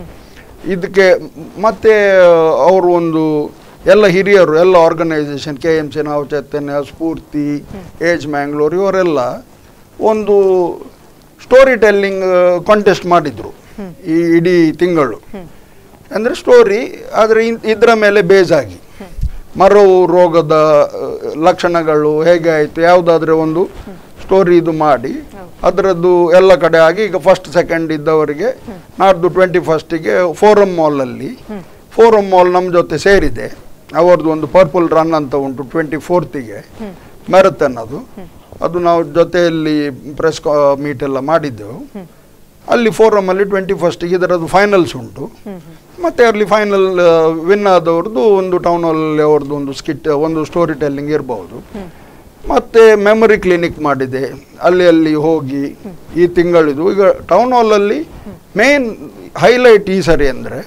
ಇದಕ್ಕೆ ಮತ್ತೆ ಅವರು ಒಂದು ಎಲ್ಲ ಹಿರಿಯರು ಎಲ್ಲ ಆರ್ಗನೈಸೇಷನ್ ಕೆ ಎಮ್ ಸಿ ನಾವು ಚೈತನ್ಯ ಸ್ಫೂರ್ತಿ ಏಜ್ ಮ್ಯಾಂಗ್ಳೂರ್ ಇವರೆಲ್ಲ ಒಂದು ಸ್ಟೋರಿ ಟೆಲ್ಲಿಂಗ್ ಕಾಂಟೆಸ್ಟ್ ಮಾಡಿದ್ರು ಈ ಇಡೀ ತಿಂಗಳು ಅಂದರೆ ಸ್ಟೋರಿ ಆದರೆ ಇದರ ಮೇಲೆ ಬೇಸ್ ಆಗಿ ಮರವು ರೋಗದ ಆ, ಲಕ್ಷಣಗಳು ಹೇಗೆ ಆಯಿತು ಯಾವುದಾದ್ರೆ ಒಂದು ಸ್ಟೋರಿ ಇದು ಮಾಡಿ ಅದರದ್ದು ಎಲ್ಲ ಕಡೆ ಆಗಿ ಈಗ ಫಸ್ಟ್ ಸೆಕೆಂಡ್ ಇದ್ದವರಿಗೆ ನಾಡ್ದು ಟ್ವೆಂಟಿ ಫಸ್ಟಿಗೆ ಫೋರಮ್ ಮಾಲಲ್ಲಿ ಫೋರಮ್ ಮಾಲ್ ನಮ್ಮ ಜೊತೆ ಸೇರಿದೆ ಅವರದ್ದು ಒಂದು ಪರ್ಪಲ್ ರನ್ ಅಂತ ಉಂಟು ಟ್ವೆಂಟಿ ಫೋರ್ತಿಗೆ ಮ್ಯಾರಥನ್ ಅದು ಅದು ನಾವು ಜೊತೆಯಲ್ಲಿ ಪ್ರೆಸ್ ಮೀಟ್ ಎಲ್ಲ ಮಾಡಿದ್ದೆವು ಅಲ್ಲಿ ಫೋರಮಲ್ಲಿ ಟ್ವೆಂಟಿ ಫಸ್ಟಿಗೆ ಇದರದ್ದು ಫೈನಲ್ಸ್ ಉಂಟು ಮತ್ತು ಅಲ್ಲಿ ಫೈನಲ್ ವಿನ್ ಆದವ್ರದ್ದು ಒಂದು ಟೌನ್ ಹಾಲಲ್ಲಿ ಅವ್ರದ್ದು ಒಂದು ಸ್ಕಿಟ್ ಒಂದು ಸ್ಟೋರಿ ಟೆಲ್ಲಿಂಗ್ ಇರ್ಬೋದು ಮತ್ತು ಮೆಮೊರಿ ಕ್ಲಿನಿಕ್ ಮಾಡಿದೆ ಅಲ್ಲಿ ಅಲ್ಲಿ ಹೋಗಿ ಈ ತಿಂಗಳಿದು ಈಗ ಟೌನ್ ಹಾಲಲ್ಲಿ ಮೇನ್ ಹೈಲೈಟ್ ಈ ಸರಿ ಅಂದರೆ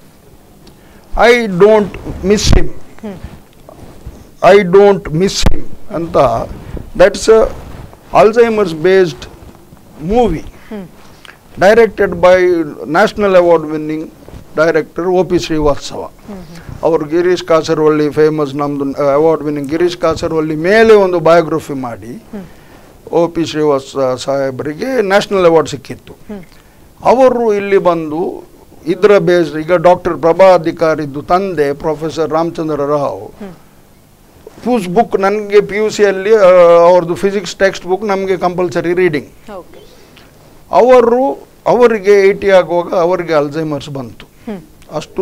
I don't miss him I don't miss him ಅಂತ that's Alzheimer's based movie directed by national award winning director O P Srivastava ಅವರು ಗಿರೀಶ್ ಕಾಸರವಳ್ಳಿ ಫೇಮಸ್ ನಮ್ಮದು ಅವಾರ್ಡ್ ವಿನ್ನಿಂಗ್ ಗಿರೀಶ್ ಕಾಸರವಳ್ಳಿ ಮೇಲೆ ಒಂದು ಬಯೋಗ್ರಫಿ ಮಾಡಿ ಒ ಪಿ ಶ್ರೀವಾಸ್ ಸಾಹೇಬರಿಗೆ ನ್ಯಾಷನಲ್ ಅವಾರ್ಡ್ ಸಿಕ್ಕಿತ್ತು ಅವರು ಇಲ್ಲಿ ಬಂದು ಇದರ ಬೇಸ್ ಈಗ ಡಾಕ್ಟರ್ ಪ್ರಭಾ ಅಧಿಕಾರಿದ್ದು ತಂದೆ professor Ramachandra Rao whose book ನನಗೆ ಪಿ ಯು ಸಿಯಲ್ಲಿ ಅವ್ರದ್ದು ಫಿಸಿಕ್ಸ್ ಟೆಕ್ಸ್ಟ್ ಬುಕ್ ನಮಗೆ ಕಂಪಲ್ಸರಿ ರೀಡಿಂಗ್ ಓಕೆ ಅವರು ಅವರಿಗೆ ಏಟಿ ಆಗುವಾಗ ಅವರಿಗೆ ಅಲ್ಝೈಮರ್ಸ್ ಬಂತು ಅಷ್ಟು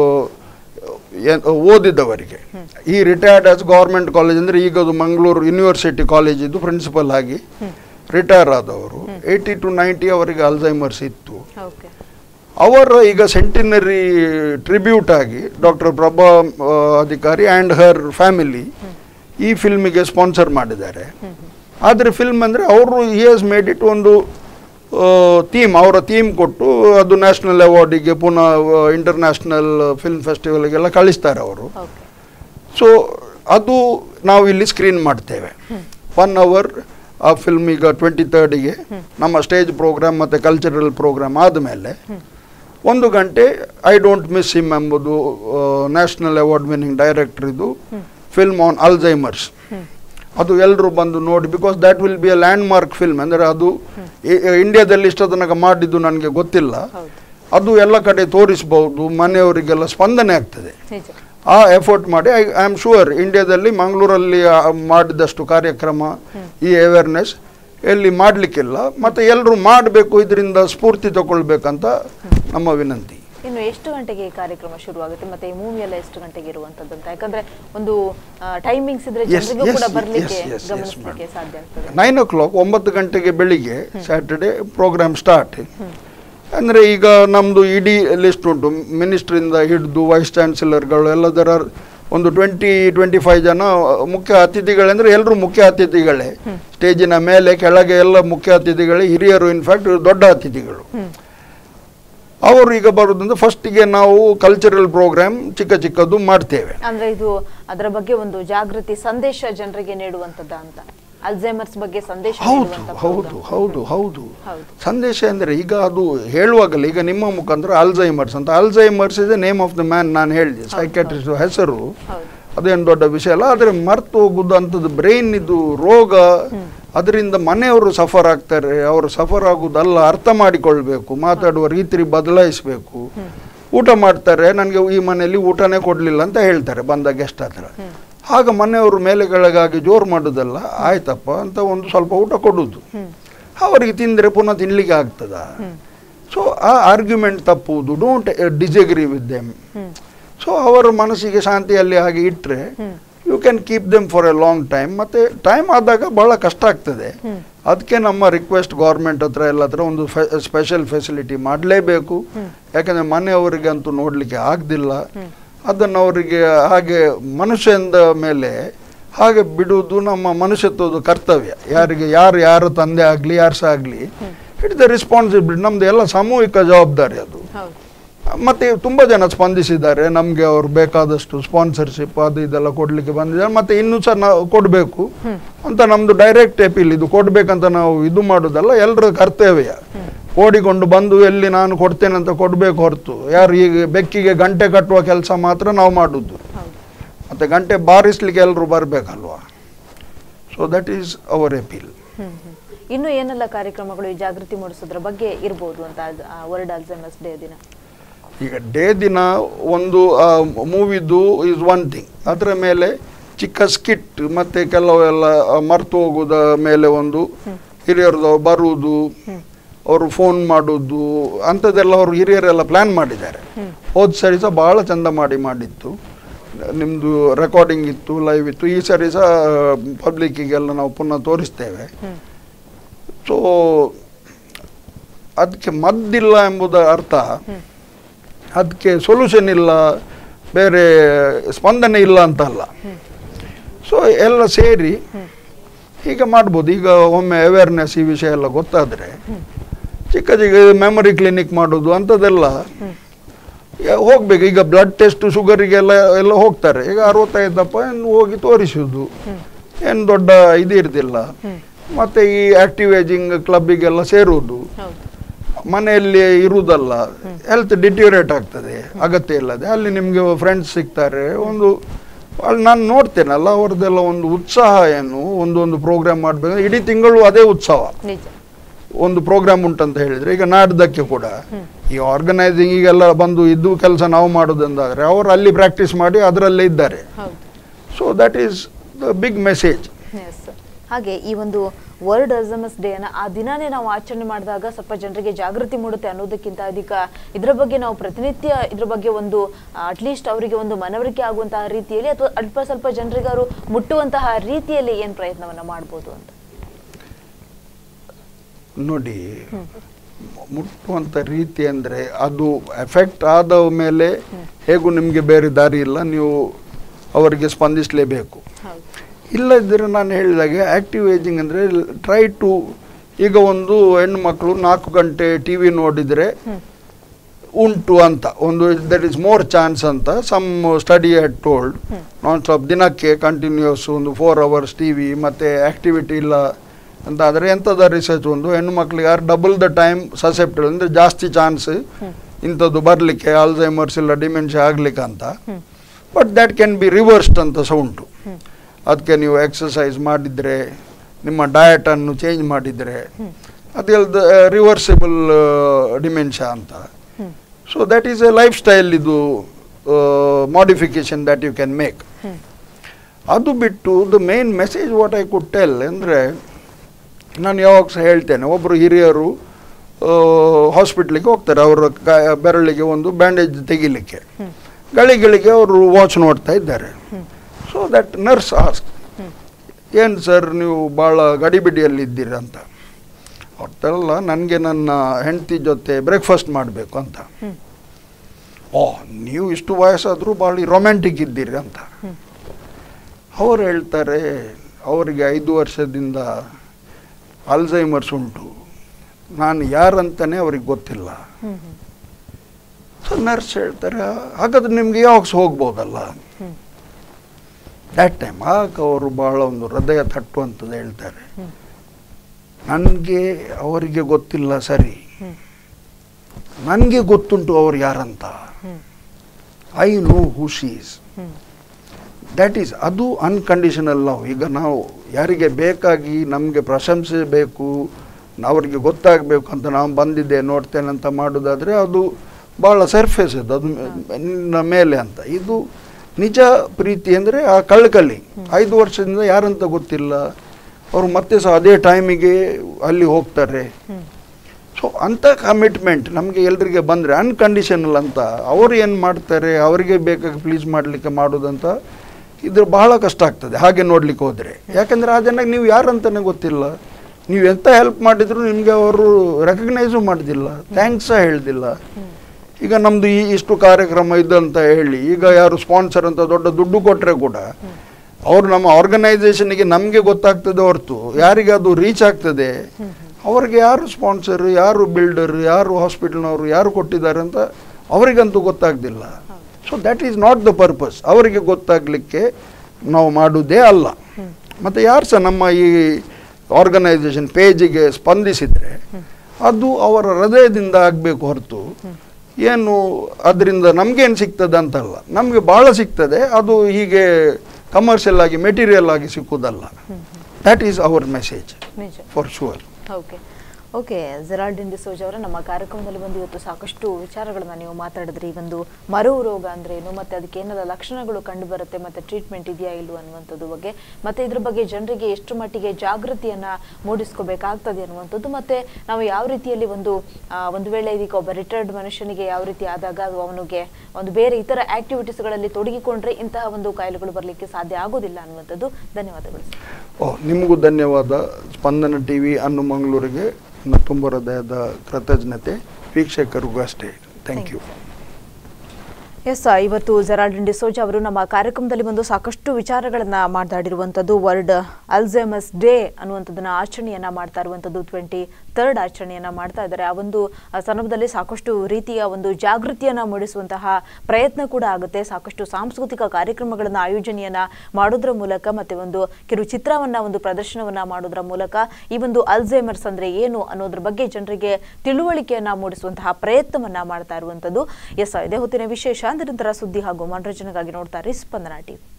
ಏನ್- ಓದಿದ್ದವರಿಗೆ ಈ ರಿಟೈರ್ಡ್ ಆಸ್ ಗೌರ್ಮೆಂಟ್ ಕಾಲೇಜ್ ಅಂದರೆ ಈಗ ಅದು ಮಂಗಳೂರು ಯೂನಿವರ್ಸಿಟಿ ಕಾಲೇಜ್ ಇದ್ದು ಪ್ರಿನ್ಸಿಪಲ್ ಆಗಿ ರಿಟೈರ್ ಆದವರು ಏಯ್ಟಿ ಟು ನೈಂಟಿ ಅವರಿಗೆ ಅಲ್ಝೈಮರ್ಸ್ ಇತ್ತು ಓಕೆ ಅವರ ಈಗ ಸೆಂಟಿನರಿ ಟ್ರಿಬ್ಯೂಟ್ ಆಗಿ ಡಾಕ್ಟರ್ ಪ್ರಭಾ ಆ, ಅಧಿಕಾರಿ ಆ್ಯಂಡ್ ಹರ್ ಫ್ಯಾಮಿಲಿ ಈ ಫಿಲ್ಮಿಗೆ ಸ್ಪಾನ್ಸರ್ ಮಾಡಿದ್ದಾರೆ ಆದರೆ ಫಿಲ್ಮ್ ಅಂದರೆ ಅವರು ಹಿ ಹಸ್ ಮೇಡ್ ಇಟ್ ಒಂದು ಥೀಮ್ ಅವರ ಥೀಮ್ ಕೊಟ್ಟು ಅದು ನ್ಯಾಷನಲ್ ಅವಾರ್ಡಿಗೆ ಪುನಃ ಇಂಟರ್ನ್ಯಾಷನಲ್ ಫಿಲ್ಮ್ ಫೆಸ್ಟಿವಲ್ಗೆಲ್ಲ ಕಳಿಸ್ತಾರೆ ಅವರು ಓಕೆ ಸೊ ಅದು ನಾವು ಇಲ್ಲಿ ಸ್ಕ್ರೀನ್ ಮಾಡ್ತೇವೆ ಒನ್ ಅವರ್ ಆ ಫಿಲ್ಮ್ ಈಗ ಟ್ವೆಂಟಿ ತರ್ಡಿಗೆ ನಮ್ಮ ಸ್ಟೇಜ್ ಪ್ರೋಗ್ರಾಮ್ ಮತ್ತು ಕಲ್ಚರಲ್ ಪ್ರೋಗ್ರಾಮ್ ಆದಮೇಲೆ ಒಂದು ಗಂಟೆ ಐ ಡೋಂಟ್ ಮಿಸ್ ಹಿಮ್ ಎಂಬುದು ನ್ಯಾಷನಲ್ ಅವಾರ್ಡ್ ವಿನ್ನಿಂಗ್ ಡೈರೆಕ್ಟರ್ ಇದು ಫಿಲ್ಮ್ ಆನ್ ಅಲ್ಝೈಮರ್ಸ್ ಅದು ಎಲ್ಲರೂ ಬಂದು ನೋಡಿ because that will be a landmark film ಅಂದರೆ ಅದು ಇ- ಇಂಡಿಯಾದಲ್ಲಿ ಇಷ್ಟ ತನಕ ಮಾಡಿದ್ದು ನನಗೆ ಗೊತ್ತಿಲ್ಲ ಹೌದು ಅದು ಎಲ್ಲ ಕಡೆ ತೋರಿಸ್ಬೋದು ಮನೆಯವರಿಗೆಲ್ಲ ಸ್ಪಂದನೆ ಆಗ್ತದೆ ನಿಜ ಆ ಎಫರ್ಟ್ ಮಾಡಿ ಐ ಐ ಆಮ್ ಶೂರ್ ಇಂಡಿಯಾದಲ್ಲಿ ಮಂಗಳೂರಲ್ಲಿ ಆ ಮಾಡಿದಷ್ಟು ಕಾರ್ಯಕ್ರಮ ಈ ಅವೇರ್ನೆಸ್ ಎಲ್ಲಿ ಮಾಡಲಿಕ್ಕಿಲ್ಲ ಮತ್ತು ಎಲ್ಲರೂ ಮಾಡಬೇಕು ಇದರಿಂದ ಸ್ಫೂರ್ತಿ ತಗೊಳ್ಬೇಕಂತ ನಮ್ಮ ವಿನಂತಿ ಇನ್ನು ಎಷ್ಟು ಗಂಟೆಗೆ ಈ ಕಾರ್ಯಕ್ರಮ ಶುರುವಾಗುತ್ತೆ ಮತ್ತೆ ಈ ಮೂವಿ ಎಲ್ಲ ಎಷ್ಟು ಗಂಟೆಗೆ ಇರುವಂತದ್ದು ಅಂತ ಯಾಕಂದ್ರೆ ಒಂದು ಟೈಮಿಂಗ್ಸ್ ಇದ್ರೆ Yes, ಜನರಿಗೂ yes, ಕೂಡ yes, ಬರ್ಲಿಕ್ಕೆ yes, yes, ಗಮನಿಸಲಿಕ್ಕೆ ಸಾಧ್ಯ ಆಗ್ತದೆ ನೈನ್ ಓ ಕ್ಲಾಕ್ ಒಂಬತ್ತು ಗಂಟೆಗೆ ಬೆಳಿಗ್ಗೆ ಸ್ಯಾಟರ್ಡೆ ಪ್ರೋಗ್ರಾಮ್ ಸ್ಟಾರ್ಟ್ ಅಂದರೆ ಈಗ ನಮ್ಮದು ಇಡೀ ಲಿಸ್ಟ್ ಉಂಟು ಮಿನಿಸ್ಟ್ರಿಂದ ಹಿಡಿದು ವೈಸ್ ಚಾನ್ಸಲರ್ಗಳು ಎಲ್ಲದರ ಒಂದು ಟ್ವೆಂಟಿ ಟ್ವೆಂಟಿ ಫೈವ್ ಜನ ಮುಖ್ಯ ಅತಿಥಿಗಳಂದ್ರೆ ಎಲ್ಲರೂ ಮುಖ್ಯ ಅತಿಥಿಗಳೇ ಸ್ಟೇಜಿನ ಮೇಲೆ ಕೆಳಗೆ ಎಲ್ಲ ಮುಖ್ಯ ಅತಿಥಿಗಳೇ ಹಿರಿಯರು ಇನ್ಫ್ಯಾಕ್ಟ್ ದೊಡ್ಡ ಅತಿಥಿಗಳು ಅವರು ಈಗ ಬರೋದಂದ್ರೆ ಫಸ್ಟಿಗೆ ನಾವು ಕಲ್ಚರಲ್ ಪ್ರೋಗ್ರಾಮ್ ಚಿಕ್ಕ ಚಿಕ್ಕದು ಮಾಡ್ತೇವೆ ಅಂದ್ರೆ ಇದು ಅದರ ಬಗ್ಗೆ ಒಂದು ಜಾಗೃತಿ ಸಂದೇಶ ಜನರಿಗೆ ನೀಡುವಂತದ್ದ ಅಂತ ಅಲ್ಝೈಮರ್ಸ್ ಬಗ್ಗೆ ಸಂದೇಶ ಹೌದು ನೀಡುವಂತ ಹೌದು program. ಹೌದು ಹೌದು ಹೌದು. ಸಂದೇಶ ಅಂದರೆ ಈಗ ಅದು ಹೇಳುವಾಗಲ್ಲ ಈಗ ನಿಮ್ಮ ಮುಖಾಂತರ ಅಲ್ಝೈಮರ್ಸ್ ಅಂತ ಅಲ್ಝೈಮರ್ಸ್ ಇದೆ ನೇಮ್ ಆಫ್ ದ ಮ್ಯಾನ್ ನಾನು ಹೇಳಿದೆ ಸೈಕ್ಯಾಟ್ರಿಸ್ಟ್ ಹೆಸರು ಹೌದು ಅದೇನು ದೊಡ್ಡ ವಿಷಯ ಅಲ್ಲ ಆದರೆ ಮರ್ತು ಹೋಗುದು ಅಂಥದ್ದು ಬ್ರೈನ್ ಇದು ರೋಗ ಅದರಿಂದ ಮನೆಯವರು ಸಫರ್ ಆಗ್ತಾರೆ ಅವರು ಸಫರ್ ಆಗುದಲ್ಲ ಅರ್ಥ ಮಾಡಿಕೊಳ್ಬೇಕು ಮಾತಾಡುವ ರೀತಿ ಬದಲಾಯಿಸಬೇಕು ಊಟ ಮಾಡ್ತಾರೆ ನನಗೆ ಈ ಮನೆಯಲ್ಲಿ ಊಟನೇ ಕೊಡಲಿಲ್ಲ ಅಂತ ಹೇಳ್ತಾರೆ ಬಂದ ಗೆಸ್ಟ್ ಹತ್ರ ಆಗ ಮನೆಯವರು ಮೇಲೆ ಕೆಳಗಾಗಿ ಜೋರು ಮಾಡೋದಲ್ಲ ಆಯ್ತಪ್ಪ ಅಂತ ಒಂದು ಸ್ವಲ್ಪ ಊಟ ಕೊಡುದು ಅವರಿಗೆ ತಿಂದರೆ ಪುನಃ ತಿನ್ಲಿಕ್ಕೆ ಆಗ್ತದ ಸೊ ಆ ಆರ್ಗ್ಯುಮೆಂಟ್ ತಪ್ಪುವುದು don't disagree with them so ಅವರ ಮನಸ್ಸಿಗೆ ಶಾಂತಿಯಲ್ಲಿ ಹಾಗೆ ಇಟ್ಟರೆ you can keep them for a long time ಮತ್ತು ಟೈಮ್ ಆದಾಗ ಭಾಳ ಕಷ್ಟ ಆಗ್ತದೆ ಅದಕ್ಕೆ ನಮ್ಮ ರಿಕ್ವೆಸ್ಟ್ ಗೌರ್ಮೆಂಟ್ ಹತ್ರ ಎಲ್ಲ ಹತ್ರ ಒಂದು ಸ್ಪೆಷಲ್ ಫೆಸಿಲಿಟಿ ಮಾಡಲೇಬೇಕು ಯಾಕಂದರೆ ಮನೆಯವರಿಗಂತೂ ನೋಡಲಿಕ್ಕೆ ಆಗದಿಲ್ಲ ಅದನ್ನು ಅವರಿಗೆ ಹಾಗೆ ಮನುಷ್ಯಂದ ಮೇಲೆ ಹಾಗೆ ಬಿಡುವುದು ನಮ್ಮ ಮನುಷ್ಯತ್ವದ ಕರ್ತವ್ಯ ಯಾರಿಗೆ ಯಾರು ಯಾರ ತಂದೆ ಆಗಲಿ ಯಾರು ಸಹ ಆಗಲಿ ಇಟ್ಸ್ ದ ರೆಸ್ಪಾನ್ಸಿಬಿಲಿಟಿ ನಮ್ಮದು ಎಲ್ಲ ಸಾಮೂಹಿಕ ಜವಾಬ್ದಾರಿ ಅದು ಹೌದು ಮತ್ತೆ ತುಂಬ ಜನ ಸ್ಪಂದಿಸಿದ್ದಾರೆ ನಮಗೆ ಅವ್ರು ಬೇಕಾದಷ್ಟು ಸ್ಪಾನ್ಸರ್ಶಿಪ್ ಅದು ಇದೆಲ್ಲ ಕೊಡಲಿಕ್ಕೆ ಬಂದಿದ್ದಾರೆ ಮತ್ತೆ ಇನ್ನೂ ಸಹ ನಾವು ಕೊಡಬೇಕು ಅಂತ ನಮ್ಮದು ಡೈರೆಕ್ಟ್ ಅಪೀಲ್ ಇದು ಕೊಡಬೇಕಂತ ನಾವು ಇದು ಮಾಡೋದಲ್ಲ ಎಲ್ಲರ ಕರ್ತವ್ಯ ಓಡಿಕೊಂಡು ಬಂದು ಎಲ್ಲಿ ನಾನು ಕೊಡ್ತೇನೆ ಅಂತ ಕೊಡಬೇಕು ಹೊರತು ಯಾರು ಈಗ ಬೆಕ್ಕಿಗೆ ಗಂಟೆ ಕಟ್ಟುವ ಕೆಲಸ ಮಾತ್ರ ನಾವು ಮಾಡೋದು ಹೌದು ಮತ್ತು ಗಂಟೆ ಬಾರಿಸ್ಲಿಕ್ಕೆ ಎಲ್ಲರೂ ಬರಬೇಕಲ್ವಾ so that is our appeal hmm hmm. ಇನ್ನು ಏನೆಲ್ಲ ಕಾರ್ಯಕ್ರಮಗಳು ಈ ಜಾಗೃತಿ ಮೂಡಿಸೋದ್ರ ಬಗ್ಗೆ ಇರ್ಬೋದು ಅಂತ ವರ್ಲ್ಡ್ ಅಲ್ಝೈಮರ್ಸ್ ಡೇ ದಿನ ಈಗ ಡೇ ದಿನ ಒಂದು ಮೂವಿದು ಈಸ್ ಒನ್ ಥಿಂಗ್ ಅದರ ಮೇಲೆ ಚಿಕ್ಕ ಸ್ಕಿಟ್ ಮತ್ತು ಕೆಲವೆಲ್ಲ ಮರ್ತು ಹೋಗೋದ ಮೇಲೆ ಒಂದು ಹಿರಿಯರದು ಬರುವುದು ಅವರು ಫೋನ್ ಮಾಡೋದು ಅಂಥದ್ದೆಲ್ಲ ಅವರು ಹಿರಿಯರೆಲ್ಲ ಪ್ಲ್ಯಾನ್ ಮಾಡಿದ್ದಾರೆ ಹೋದ ಸರಿ ಸಹ ಭಾಳ ಚಂದ ಮಾಡಿ ಮಾಡಿತ್ತು ನಿಮ್ಮದು ರೆಕಾರ್ಡಿಂಗ್ ಇತ್ತು ಲೈವ್ ಇತ್ತು ಈ ಸರಿ ಸಹ ಪಬ್ಲಿಕ್ಕಿಗೆಲ್ಲ ನಾವು ಪುನಃ ತೋರಿಸ್ತೇವೆ ಸೊ ಅದಕ್ಕೆ ಮದ್ದಿಲ್ಲ ಎಂಬುದರ ಅರ್ಥ ಅದಕ್ಕೆ ಸೊಲ್ಯೂಷನ್ ಇಲ್ಲ ಬೇರೆ ಸ್ಪಂದನೆ ಇಲ್ಲ ಅಂತ ಅಲ್ಲ ಸೊ ಎಲ್ಲ ಸೇರಿ ಹೀಗೆ ಮಾಡ್ಬೋದು ಈಗ ಒಮ್ಮೆ ಅವೇರ್ನೆಸ್ ಈ ವಿಷಯ ಎಲ್ಲ ಗೊತ್ತಾದರೆ ಚಿಕ್ಕ ಚಿಕ್ಕ ಮೆಮೊರಿ ಕ್ಲಿನಿಕ್ ಮಾಡೋದು ಅಂಥದ್ದೆಲ್ಲ ಯಾ- ಹೋಗ್ಬೇಕು ಈಗ ಬ್ಲಡ್ ಟೆಸ್ಟ್ ಶುಗರಿಗೆಲ್ಲ ಎಲ್ಲ ಹೋಗ್ತಾರೆ ಈಗ ಅರವತ್ತೈದಪ್ಪ ಇನ್ನು ಹೋಗಿ ತೋರಿಸುವುದು ಏನು ದೊಡ್ಡ ಇದು ಇರ್ತಿಲ್ಲ ಮತ್ತು ಈ ಆಕ್ಟಿವ್ ಏಜಿಂಗ್ ಕ್ಲಬ್ಬಿಗೆಲ್ಲ ಸೇರುವುದು ಹೌದು ಮನೆಯಲ್ಲಿ ಇರುವುದಲ್ಲ ಹೆಲ್ತ್ ಡಿಟ್ಯೂರೇಟ್ ಆಗ್ತದೆ ಅಗತ್ಯ ಇಲ್ಲದೆ ಅಲ್ಲಿ ನಿಮಗೆ ಫ್ರೆಂಡ್ಸ್ ಸಿಗ್ತಾರೆ ಒಂದು ಅಲ್ಲಿ ನಾನು ನೋಡ್ತೇನಲ್ಲ ಅವ್ರದ್ದೆಲ್ಲ ಒಂದು ಉತ್ಸಾಹ ಏನು ಒಂದೊಂದು ಪ್ರೋಗ್ರಾಮ್ ಮಾಡಬೇಕು ಇಡೀ ತಿಂಗಳು ಅದೇ ಉತ್ಸವ ನಿಜ ಒಂದು ಪ್ರೋಗ್ರಾಮ್ ಉಂಟಂತ ಹೇಳಿದ್ರೆ ಈಗ ನಾಡ್ದಕ್ಕೆ ಕೂಡ ಈ ಆರ್ಗನೈಸಿಂಗಿಗೆಲ್ಲ ಬಂದು ಇದು ಕೆಲಸ ನಾವು ಮಾಡೋದಂದಾದರೆ ಅವರು ಅಲ್ಲಿ ಪ್ರಾಕ್ಟೀಸ್ ಮಾಡಿ ಅದರಲ್ಲೇ ಇದ್ದಾರೆ ಹೌದು so that is the big message yes ಹಾಗೆ ಈ ಒಂದು ವರ್ಲ್ಡ್ ಅಲ್ಝೈಮರ್ಸ್ ಡೇ ಅನ್ನ ಆ ದಿನಾನೇ ನಾವು ಆಚರಣೆ ಮಾಡಿದಾಗ ಸ್ವಲ್ಪ ಜನರಿಗೆ ಜಾಗೃತಿ ಮೂಡುತ್ತೆ ಅನ್ನೋದಕ್ಕಿಂತ ಅಧಿಕ ಇದರ ಬಗ್ಗೆ ನಾವು ಪ್ರತಿನಿತ್ಯ ಇದ್ರ ಬಗ್ಗೆ ಒಂದು ಅಟ್ಲೀಸ್ಟ್ ಅವರಿಗೆ ಒಂದು ಮನವರಿಕೆ ಆಗುವಂತಹ ರೀತಿಯಲ್ಲಿ ಅಥವಾ ಅಲ್ಪ ಸ್ವಲ್ಪ ಜನರಿಗೆ ಅವರು ಮುಟ್ಟುವಂತಹ ರೀತಿಯಲ್ಲಿ ಏನ್ ಪ್ರಯತ್ನವನ್ನ ಮಾಡ್ಬೋದು ಅಂತ ನೋಡಿ ಮುಟ್ಟುವಂಥ ರೀತಿ ಅಂದರೆ ಅದು ಎಫೆಕ್ಟ್ ಆದ ಮೇಲೆ ಹೇಗೂ ನಿಮಗೆ ಬೇರೆ ದಾರಿ ಇಲ್ಲ ನೀವು ಅವರಿಗೆ ಸ್ಪಂದಿಸಲೇಬೇಕು ಹೌದು ಇಲ್ಲದಿದ್ದರೆ ನಾನು ಹೇಳಿದಾಗೆ ಆ್ಯಕ್ಟಿವ್ ಏಜಿಂಗ್ ಅಂದರೆ ಟ್ರೈ ಟು ಈಗ ಒಂದು ಹೆಣ್ಣು ಮಕ್ಕಳು ನಾಲ್ಕು ಗಂಟೆ ಟಿ ವಿ ನೋಡಿದರೆ ಉಂಟು ಅಂತ ಒಂದು ದರ್ ಇಸ್ ಮೋರ್ ಚಾನ್ಸ್ ಅಂತ some study had told non stop ದಿನಕ್ಕೆ ಕಂಟಿನ್ಯೂಸ್ ಒಂದು ಫೋರ್ ಅವರ್ಸ್ ಟಿ ವಿ ಮತ್ತು ಆ್ಯಕ್ಟಿವಿಟಿ ಇಲ್ಲ ಅಂತ ಆದರೆ ಎಂಥದ ರಿಸರ್ಚ್ ಒಂದು ಹೆಣ್ಣು ಮಕ್ಕಳಿಗೆ are double the time susceptible ಅಂದರೆ ಜಾಸ್ತಿ ಚಾನ್ಸ್ ಇಂಥದ್ದು ಬರಲಿಕ್ಕೆ ಆಲ್ಝೈಮರ್ಸ್ ಇಲ್ಲ ಡಿಮೆನ್ಷಿಯಾ ಆಗ್ಲಿಕ್ಕೆ ಅಂತ but that can be reversed ಅಂತ ಸಹ ಉಂಟು ಅದಕ್ಕೆ ನೀವು ಎಕ್ಸಸೈಸ್ ಮಾಡಿದರೆ ನಿಮ್ಮ ಡಯಟನ್ನು ಚೇಂಜ್ ಮಾಡಿದರೆ ಅದೆಲ್ಲ ರಿವರ್ಸಿಬಲ್ ಡಿಮೆನ್ಷಿಯಾ ಅಂತ so that is a life style ಇದು modification that you can make ಅದು ಬಿಟ್ಟು the main message what I could tell ಅಂದರೆ ನಾನು ಯಾವಾಗ ಸಹ ಹೇಳ್ತೇನೆ ಒಬ್ಬರು ಹಿರಿಯರು ಹಾಸ್ಪಿಟ್ಲಿಗೆ ಹೋಗ್ತಾರೆ ಅವರ ಕ ಬೆರಳಿಗೆ ಒಂದು ಬ್ಯಾಂಡೇಜ್ ತೆಗಿಲಿಕ್ಕೆ ಗಳಿಗಳಿಗೆ ಅವರು ವಾಚ್ ನೋಡ್ತಾ ಇದ್ದಾರೆ ಸೊ ದಟ್ ನರ್ಸ್ ಆಸ್ಕ್ ಏನು ಸರ್ ನೀವು ಭಾಳ ಗಡಿಬಿಡಿಯಲ್ಲಿದ್ದೀರಿ ಅಂತ ಹೊತ್ತಲ್ಲ ನನಗೆ ನನ್ನ ಹೆಂಡತಿ ಜೊತೆ ಬ್ರೇಕ್ಫಾಸ್ಟ್ ಮಾಡಬೇಕು ಅಂತ ಓ ನೀವು ಇಷ್ಟು ವಯಸ್ಸಾದರೂ ಭಾಳ ರೊಮ್ಯಾಂಟಿಕ್ ಇದ್ದೀರಿ ಅಂತ ಅವರು ಹೇಳ್ತಾರೆ ಅವರಿಗೆ ಐದು ವರ್ಷದಿಂದ ಅಲ್ಝೈಮರ್ಸ್ ಉಂಟು ನಾನು ಯಾರಂತಲೇ ಅವ್ರಿಗೆ ಗೊತ್ತಿಲ್ಲ ಸೊ ನರ್ಸ್ ಹೇಳ್ತಾರೆ ಹಾಗಾದ್ರೆ ನಿಮ್ಗೆ ಯಾವಾಗ ಸಹ ಹೋಗ್ಬೋದಲ್ಲ ದ್ಯಾಟ್ ಟೈಮ್ ಆಗ ಅವರು ಬಹಳ ಒಂದು ಹೃದಯ ತಟ್ಟುವಂಥದ್ದು ಹೇಳ್ತಾರೆ ನನಗೆ ಅವರಿಗೆ ಗೊತ್ತಿಲ್ಲ ಸರಿ ನನಗೆ ಗೊತ್ತುಂಟು ಅವ್ರು ಯಾರಂತ I know who she's that is ಅದು ಅನ್ಕಂಡೀಷನಲ್ ಲವ್ ಈಗ ನಾವು ಯಾರಿಗೆ ಬೇಕಾಗಿ ನಮಗೆ ಪ್ರಶಂಸೆ ಬೇಕು ಅವರಿಗೆ ಗೊತ್ತಾಗಬೇಕು ಅಂತ ನಾವು ಬಂದಿದ್ದೆ ನೋಡ್ತೇನೆ ಅಂತ ಮಾಡೋದಾದರೆ ಅದು ಭಾಳ ಸರ್ಫೇಸ್ ಅದು ಅದು ನಿನ್ನ ಮೇಲೆ ಅಂತ ಇದು ನಿಜ ಪ್ರೀತಿ ಅಂದರೆ ಆ ಕಳ್ಕಳಿ ಐದು ವರ್ಷದಿಂದ ಯಾರಂತ ಗೊತ್ತಿಲ್ಲ ಅವರು ಮತ್ತೆ ಸಹ ಅದೇ ಟೈಮಿಗೆ ಅಲ್ಲಿ ಹೋಗ್ತಾರೆ ಸೊ ಅಂಥ ಕಮಿಟ್ಮೆಂಟ್ ನಮಗೆ ಎಲ್ರಿಗೆ ಬಂದರೆ ಅನ್ಕಂಡೀಷನಲ್ ಅಂತ ಅವ್ರು ಏನು ಮಾಡ್ತಾರೆ ಅವರಿಗೆ ಬೇಕಾಗಿ ಪ್ಲೀಸ್ ಮಾಡಲಿಕ್ಕೆ ಮಾಡೋದಂತ ಇದು ಬಹಳ ಕಷ್ಟ ಆಗ್ತದೆ ಹಾಗೆ ನೋಡ್ಲಿಕ್ಕೆ ಹೋದರೆ ಯಾಕಂದರೆ ಆ ಜನಕ್ಕೆ ನೀವು ಯಾರಂತಲೇ ಗೊತ್ತಿಲ್ಲ ನೀವು ಎಂತ ಹೆಲ್ಪ್ ಮಾಡಿದ್ರು ನಿಮಗೆ ಅವರು ರೆಕಗ್ನೈಸು ಮಾಡೋದಿಲ್ಲ ಥ್ಯಾಂಕ್ಸ್ ಸಹ ಹೇಳ್ದಿಲ್ಲ ಈಗ ನಮ್ಮದು ಈ ಇಷ್ಟು ಕಾರ್ಯಕ್ರಮ ಇದೆ ಅಂತ ಹೇಳಿ ಈಗ ಯಾರು ಸ್ಪಾನ್ಸರ್ ಅಂತ ದೊಡ್ಡ ದುಡ್ಡು ಕೊಟ್ಟರೆ ಕೂಡ ಅವರು ನಮ್ಮ ಆರ್ಗನೈಸೇಷನ್ಗೆ ನಮಗೆ ಗೊತ್ತಾಗ್ತದೆ ಹೊರತು ಯಾರಿಗೆ ಅದು ರೀಚ್ ಆಗ್ತದೆ ಅವರಿಗೆ ಯಾರು ಸ್ಪಾನ್ಸರ್ ಯಾರು ಬಿಲ್ಡರ್ ಯಾರು ಹಾಸ್ಪಿಟಲ್ನವರು ಯಾರು ಕೊಟ್ಟಿದ್ದಾರೆ ಅಂತ ಅವರಿಗಂತೂ ಗೊತ್ತಾಗ್ದಿಲ್ಲ so that is not the purpose ಅವರಿಗೆ ಗೊತ್ತಾಗಲಿಕ್ಕೆ ನಾವು ಮಾಡುವುದೇ ಅಲ್ಲ ಮತ್ತು ಯಾರು ಸಹ ನಮ್ಮ ಈ ಆರ್ಗನೈಸೇಷನ್ ಪೇಜಿಗೆ ಸ್ಪಂದಿಸಿದರೆ ಅದು ಅವರ ಹೃದಯದಿಂದ ಆಗಬೇಕು ಹೊರತು ಏನು ಅದರಿಂದ ನಮಗೇನು ಸಿಗ್ತದೆ ಅಂತಲ್ಲ ನಮಗೆ ಭಾಳ ಸಿಗ್ತದೆ ಅದು ಹೀಗೆ ಕಮರ್ಷಿಯಲ್ ಆಗಿ ಮೆಟೀರಿಯಲ್ ಆಗಿ ಸಿಕ್ಕುವುದಲ್ಲ ದ್ಯಾಟ್ ಈಸ್ ಅವರ್ ಮೆಸೇಜ್ ನಿಜ for sure okay okay Geraldine D'Souza ಅವರ ನಮ್ಮ ಕಾರ್ಯಕ್ರಮದಲ್ಲಿ ಬಂದು ಇವತ್ತು ಸಾಕಷ್ಟು ವಿಚಾರಗಳನ್ನ ನೀವು ಮಾತಾಡಿದ್ರಿ ಈ ಒಂದು ಮರವು ರೋಗ ಅಂದ್ರೆ ಏನು ಮತ್ತೆ ಅದಕ್ಕೆ ಏನೆಲ್ಲ ಲಕ್ಷಣಗಳು ಕಂಡು ಬರುತ್ತೆ ಮತ್ತೆ ಟ್ರೀಟ್ಮೆಂಟ್ ಇದೆಯಾ ಇಲ್ವಾ ಅನ್ನುವಂಥದ್ದು ಬಗ್ಗೆ ಮತ್ತೆ ಇದ್ರ ಬಗ್ಗೆ ಜನರಿಗೆ ಎಷ್ಟು ಮಟ್ಟಿಗೆ ಜಾಗೃತಿಯನ್ನ ಮೂಡಿಸ್ಕೋಬೇಕಾಗ್ತದೆ ಅನ್ನುವಂಥದ್ದು ಮತ್ತೆ ನಾವು ಯಾವ ರೀತಿಯಲ್ಲಿ ಒಂದು ಆ, ಒಂದು ವೇಳೆ ಇದೀಗ ಒಬ್ಬ ರಿಟೈರ್ಡ್ ಮನುಷ್ಯನಿಗೆ ಯಾವ ರೀತಿ ಆದಾಗ ಅದು ಅವನಿಗೆ ಒಂದು ಬೇರೆ ಇತರ ಆಕ್ಟಿವಿಟೀಸ್ಗಳಲ್ಲಿ ತೊಡಗಿಕೊಂಡ್ರೆ ಇಂತಹ ಒಂದು ಕಾಯಿಲೆಗಳು ಬರಲಿಕ್ಕೆ ಸಾಧ್ಯ ಆಗೋದಿಲ್ಲ ಅನ್ನುವಂಥದ್ದು ಧನ್ಯವಾದಗಳು ಸರ್. ಓ ನಿಮಗೂ ಧನ್ಯವಾದ ಸ್ಪಂದನ ಟಿ ವಿ ಅನ್ನು ಮಂಗಳೂರಿಗೆ ನನ್ನ ತುಂಬ ಹೃದಯದ ಕೃತಜ್ಞತೆ ವೀಕ್ಷಕರಿಗೂ ಅಷ್ಟೇ ಥ್ಯಾಂಕ್ ಯು ಎಸ್ ಇವತ್ತು ಜೆರಾಲ್ಡಿನ್ ಡಿಸೋಜ್ ಅವರು ನಮ್ಮ ಕಾರ್ಯಕ್ರಮದಲ್ಲಿ ಬಂದು ಸಾಕಷ್ಟು ವಿಚಾರಗಳನ್ನ ಮಾತಾಡಿರುವಂಥದ್ದು ವರ್ಲ್ಡ್ ಅಲ್ಝೈಮಸ್ ಡೇ ಅನ್ನುವಂಥದ್ದನ್ನ ಆಚರಣೆಯನ್ನ ಮಾಡ್ತಾ ಇರುವಂಥದ್ದು ಟ್ವೆಂಟಿ ಥರ್ಡ್ ಆಚರಣೆಯನ್ನ ಮಾಡ್ತಾ ಇದ್ದಾರೆ ಆ ಒಂದು ಆ ಸಂದರ್ಭದಲ್ಲಿ ಸಾಕಷ್ಟು ರೀತಿಯ ಒಂದು ಜಾಗೃತಿಯನ್ನ ಮೂಡಿಸುವಂತಹ ಪ್ರಯತ್ನ ಕೂಡ ಆಗುತ್ತೆ ಸಾಕಷ್ಟು ಸಾಂಸ್ಕೃತಿಕ ಕಾರ್ಯಕ್ರಮಗಳನ್ನ ಆಯೋಜನೆಯನ್ನ ಮಾಡೋದ್ರ ಮೂಲಕ ಮತ್ತೆ ಒಂದು ಕೆಲವು ಚಿತ್ರವನ್ನ ಒಂದು ಪ್ರದರ್ಶನವನ್ನ ಮಾಡೋದ್ರ ಮೂಲಕ ಈ ಒಂದು ಅಲ್ಝೈಮರ್ಸ್ ಅಂದ್ರೆ ಏನು ಅನ್ನೋದ್ರ ಬಗ್ಗೆ ಜನರಿಗೆ ತಿಳುವಳಿಕೆಯನ್ನ ಮೂಡಿಸುವಂತಹ ಪ್ರಯತ್ನವನ್ನ ಮಾಡ್ತಾ ಇರುವಂಥದ್ದು ಎಸ್ ಇದೇ ಹೊತ್ತಿನ ವಿಶೇಷ ನಿರಂತರ ಸುದ್ದಿ ಹಾಗೂ ಮನೋರಂಜನೆಗಾಗಿ ನೋಡ್ತಾರೆ ಸ್ಪಂದನ ಟಿವಿ